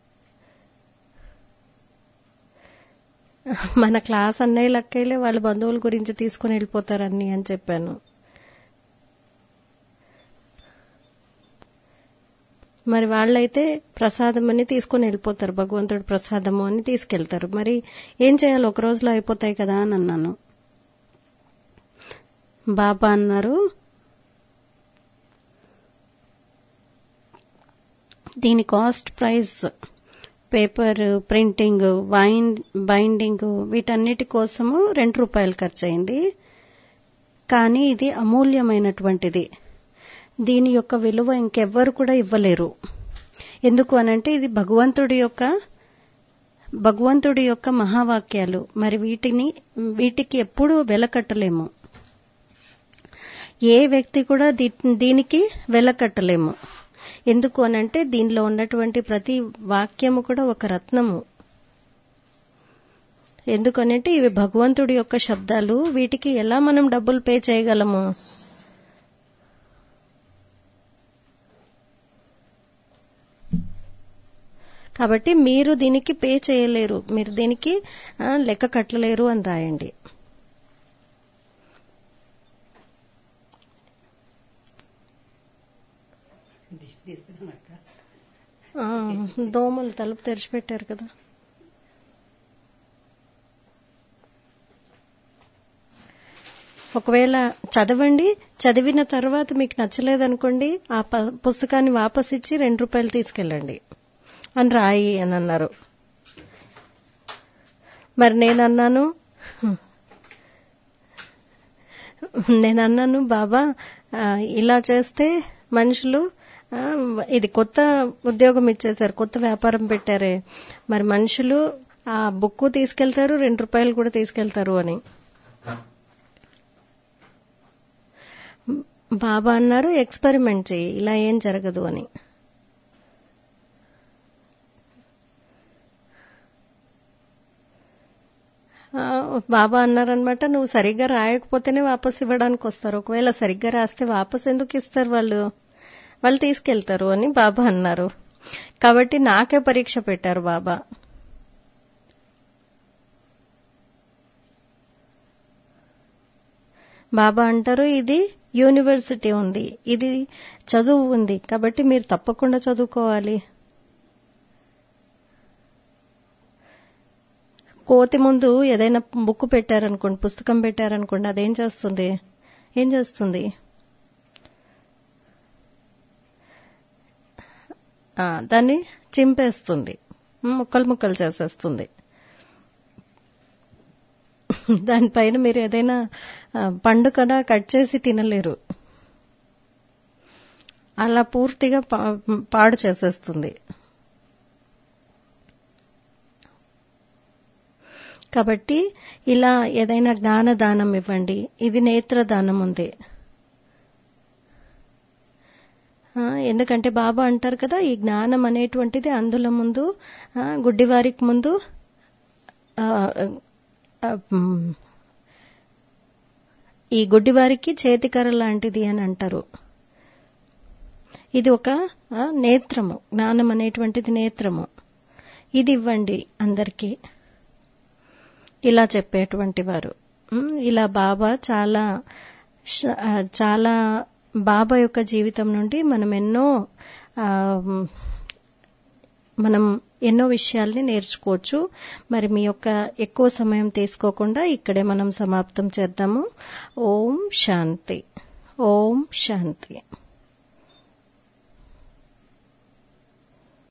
A: మన క్లాస్ అన్నయ్య లక్కైలే వాళ్ళ బంధువుల గురించి తీసుకుని వెళ్ళిపోతారని అని చెప్పాను మరి వాళ్ళైతే ప్రసాదం అని తీసుకుని వెళ్ళిపోతారు భగవంతుడు ప్రసాదము అని తీసుకెళ్తారు మరి ఏం చేయాలి ఒక రోజులో అయిపోతాయి కదా అని అన్నాను బాబా అన్నారు దీని cost price paper printing wine binding వీటన్నిటి కోసము రెండు రూపాయలు ఖర్చు అయింది కానీ ఇది అమూల్యమైనటువంటిది దీని యొక్క విలువ ఇంకెవ్వరు కూడా ఇవ్వలేరు ఎందుకు అనంటే ఇది భగవంతుడి యొక్క భగవంతుడి యొక్క మహావాక్యాలు మరి వీటిని వీటికి ఎప్పుడూ వెలకట్టలేము ఏ వ్యక్తి కూడా దీనికి వెలకట్టలేము ఎందుకు అనంటే దీనిలో ఉన్నటువంటి ప్రతి వాక్యము కూడా ఒక రత్నము ఎందుకనంటే ఇవి భగవంతుడి యొక్క శబ్దాలు వీటికి ఎలా మనం డబ్బులు పే చేయగలము కాబట్టి మీరు దీనికి పే చేయలేరు మీరు దీనికి లెక్క కట్టలేరు అని రాయండి దోమలు తలుపు తెరిచిపెట్టారు కదా ఒకవేళ చదవండి చదివిన తర్వాత మీకు నచ్చలేదనుకోండి ఆ పుస్తకాన్ని వాపస్ ఇచ్చి రెండు రూపాయలు తీసుకెళ్ళండి అని రాయి అని అన్నారు మరి నేను అన్నాను నేను అన్నాను బాబా ఇలా చేస్తే మనుషులు ఇది కొత్త ఉద్యోగం ఇచ్చేశారు కొత్త వ్యాపారం పెట్టారే మరి మనుషులు ఆ బుక్ తీసుకెళ్తారు రెండు రూపాయలు కూడా తీసుకెళ్తారు అని బాబా అన్నారు ఎక్స్పెరిమెంట్ చేయి ఇలా ఏం జరగదు అని బాబా అన్నారనమాట నువ్వు సరిగ్గా రాయకపోతేనే వాపస్ ఇవ్వడానికి వస్తారు ఒకవేళ సరిగ్గా రాస్తే వాపస్ ఎందుకు ఇస్తారు వాళ్ళు వాళ్ళు తీసుకెళ్తారు అని బాబా అన్నారు కాబట్టి నాకే పరీక్ష పెట్టారు బాబా బాబా అంటారు ఇది యూనివర్సిటీ ఉంది ఇది చదువు ఉంది కాబట్టి మీరు తప్పకుండా చదువుకోవాలి కోతి ముందు ఏదైనా బుక్ పెట్టారనుకోండి పుస్తకం పెట్టారనుకోండి అదేం చేస్తుంది ఏం చేస్తుంది దాన్ని చింపేస్తుంది ముక్కలు ముక్కలు చేసేస్తుంది దానిపైన మీరు ఏదైనా పండు కడ కట్ చేసి తినలేరు అలా పూర్తిగా పాడు చేసేస్తుంది కాబట్టి ఇలా ఏదైనా జ్ఞానదానం ఇవ్వండి ఇది నేత్రదానం ఉంది ఆ, ఎందుకంటే బాబా అంటారు కదా ఈ జ్ఞానం అనేటువంటిది అందులో ముందు ఆ, గుడ్డివారికి ముందు ఆ, ఆ, మ్, ఈ గుడ్డివారికి చేతికర్ర లాంటిది అని అంటారు ఇది ఒక ఆ, నేత్రము జ్ఞానం అనేటువంటిది నేత్రము ఇది ఇవ్వండి అందరికీ ఇలా చెప్పేటువంటి వారు ఉమ్, ఇలా బాబా చాలా ష- ఆ, చాలా బాబా యొక్క జీవితం నుండి మనం ఎన్నో ఆ, మనం ఎన్నో విషయాల్ని నేర్చుకోవచ్చు మరి మీ యొక్క ఎక్కువ సమయం తీసుకోకుండా ఇక్కడే మనం సమాప్తం చేద్దాము ఓం శాంతి ఓం శాంతి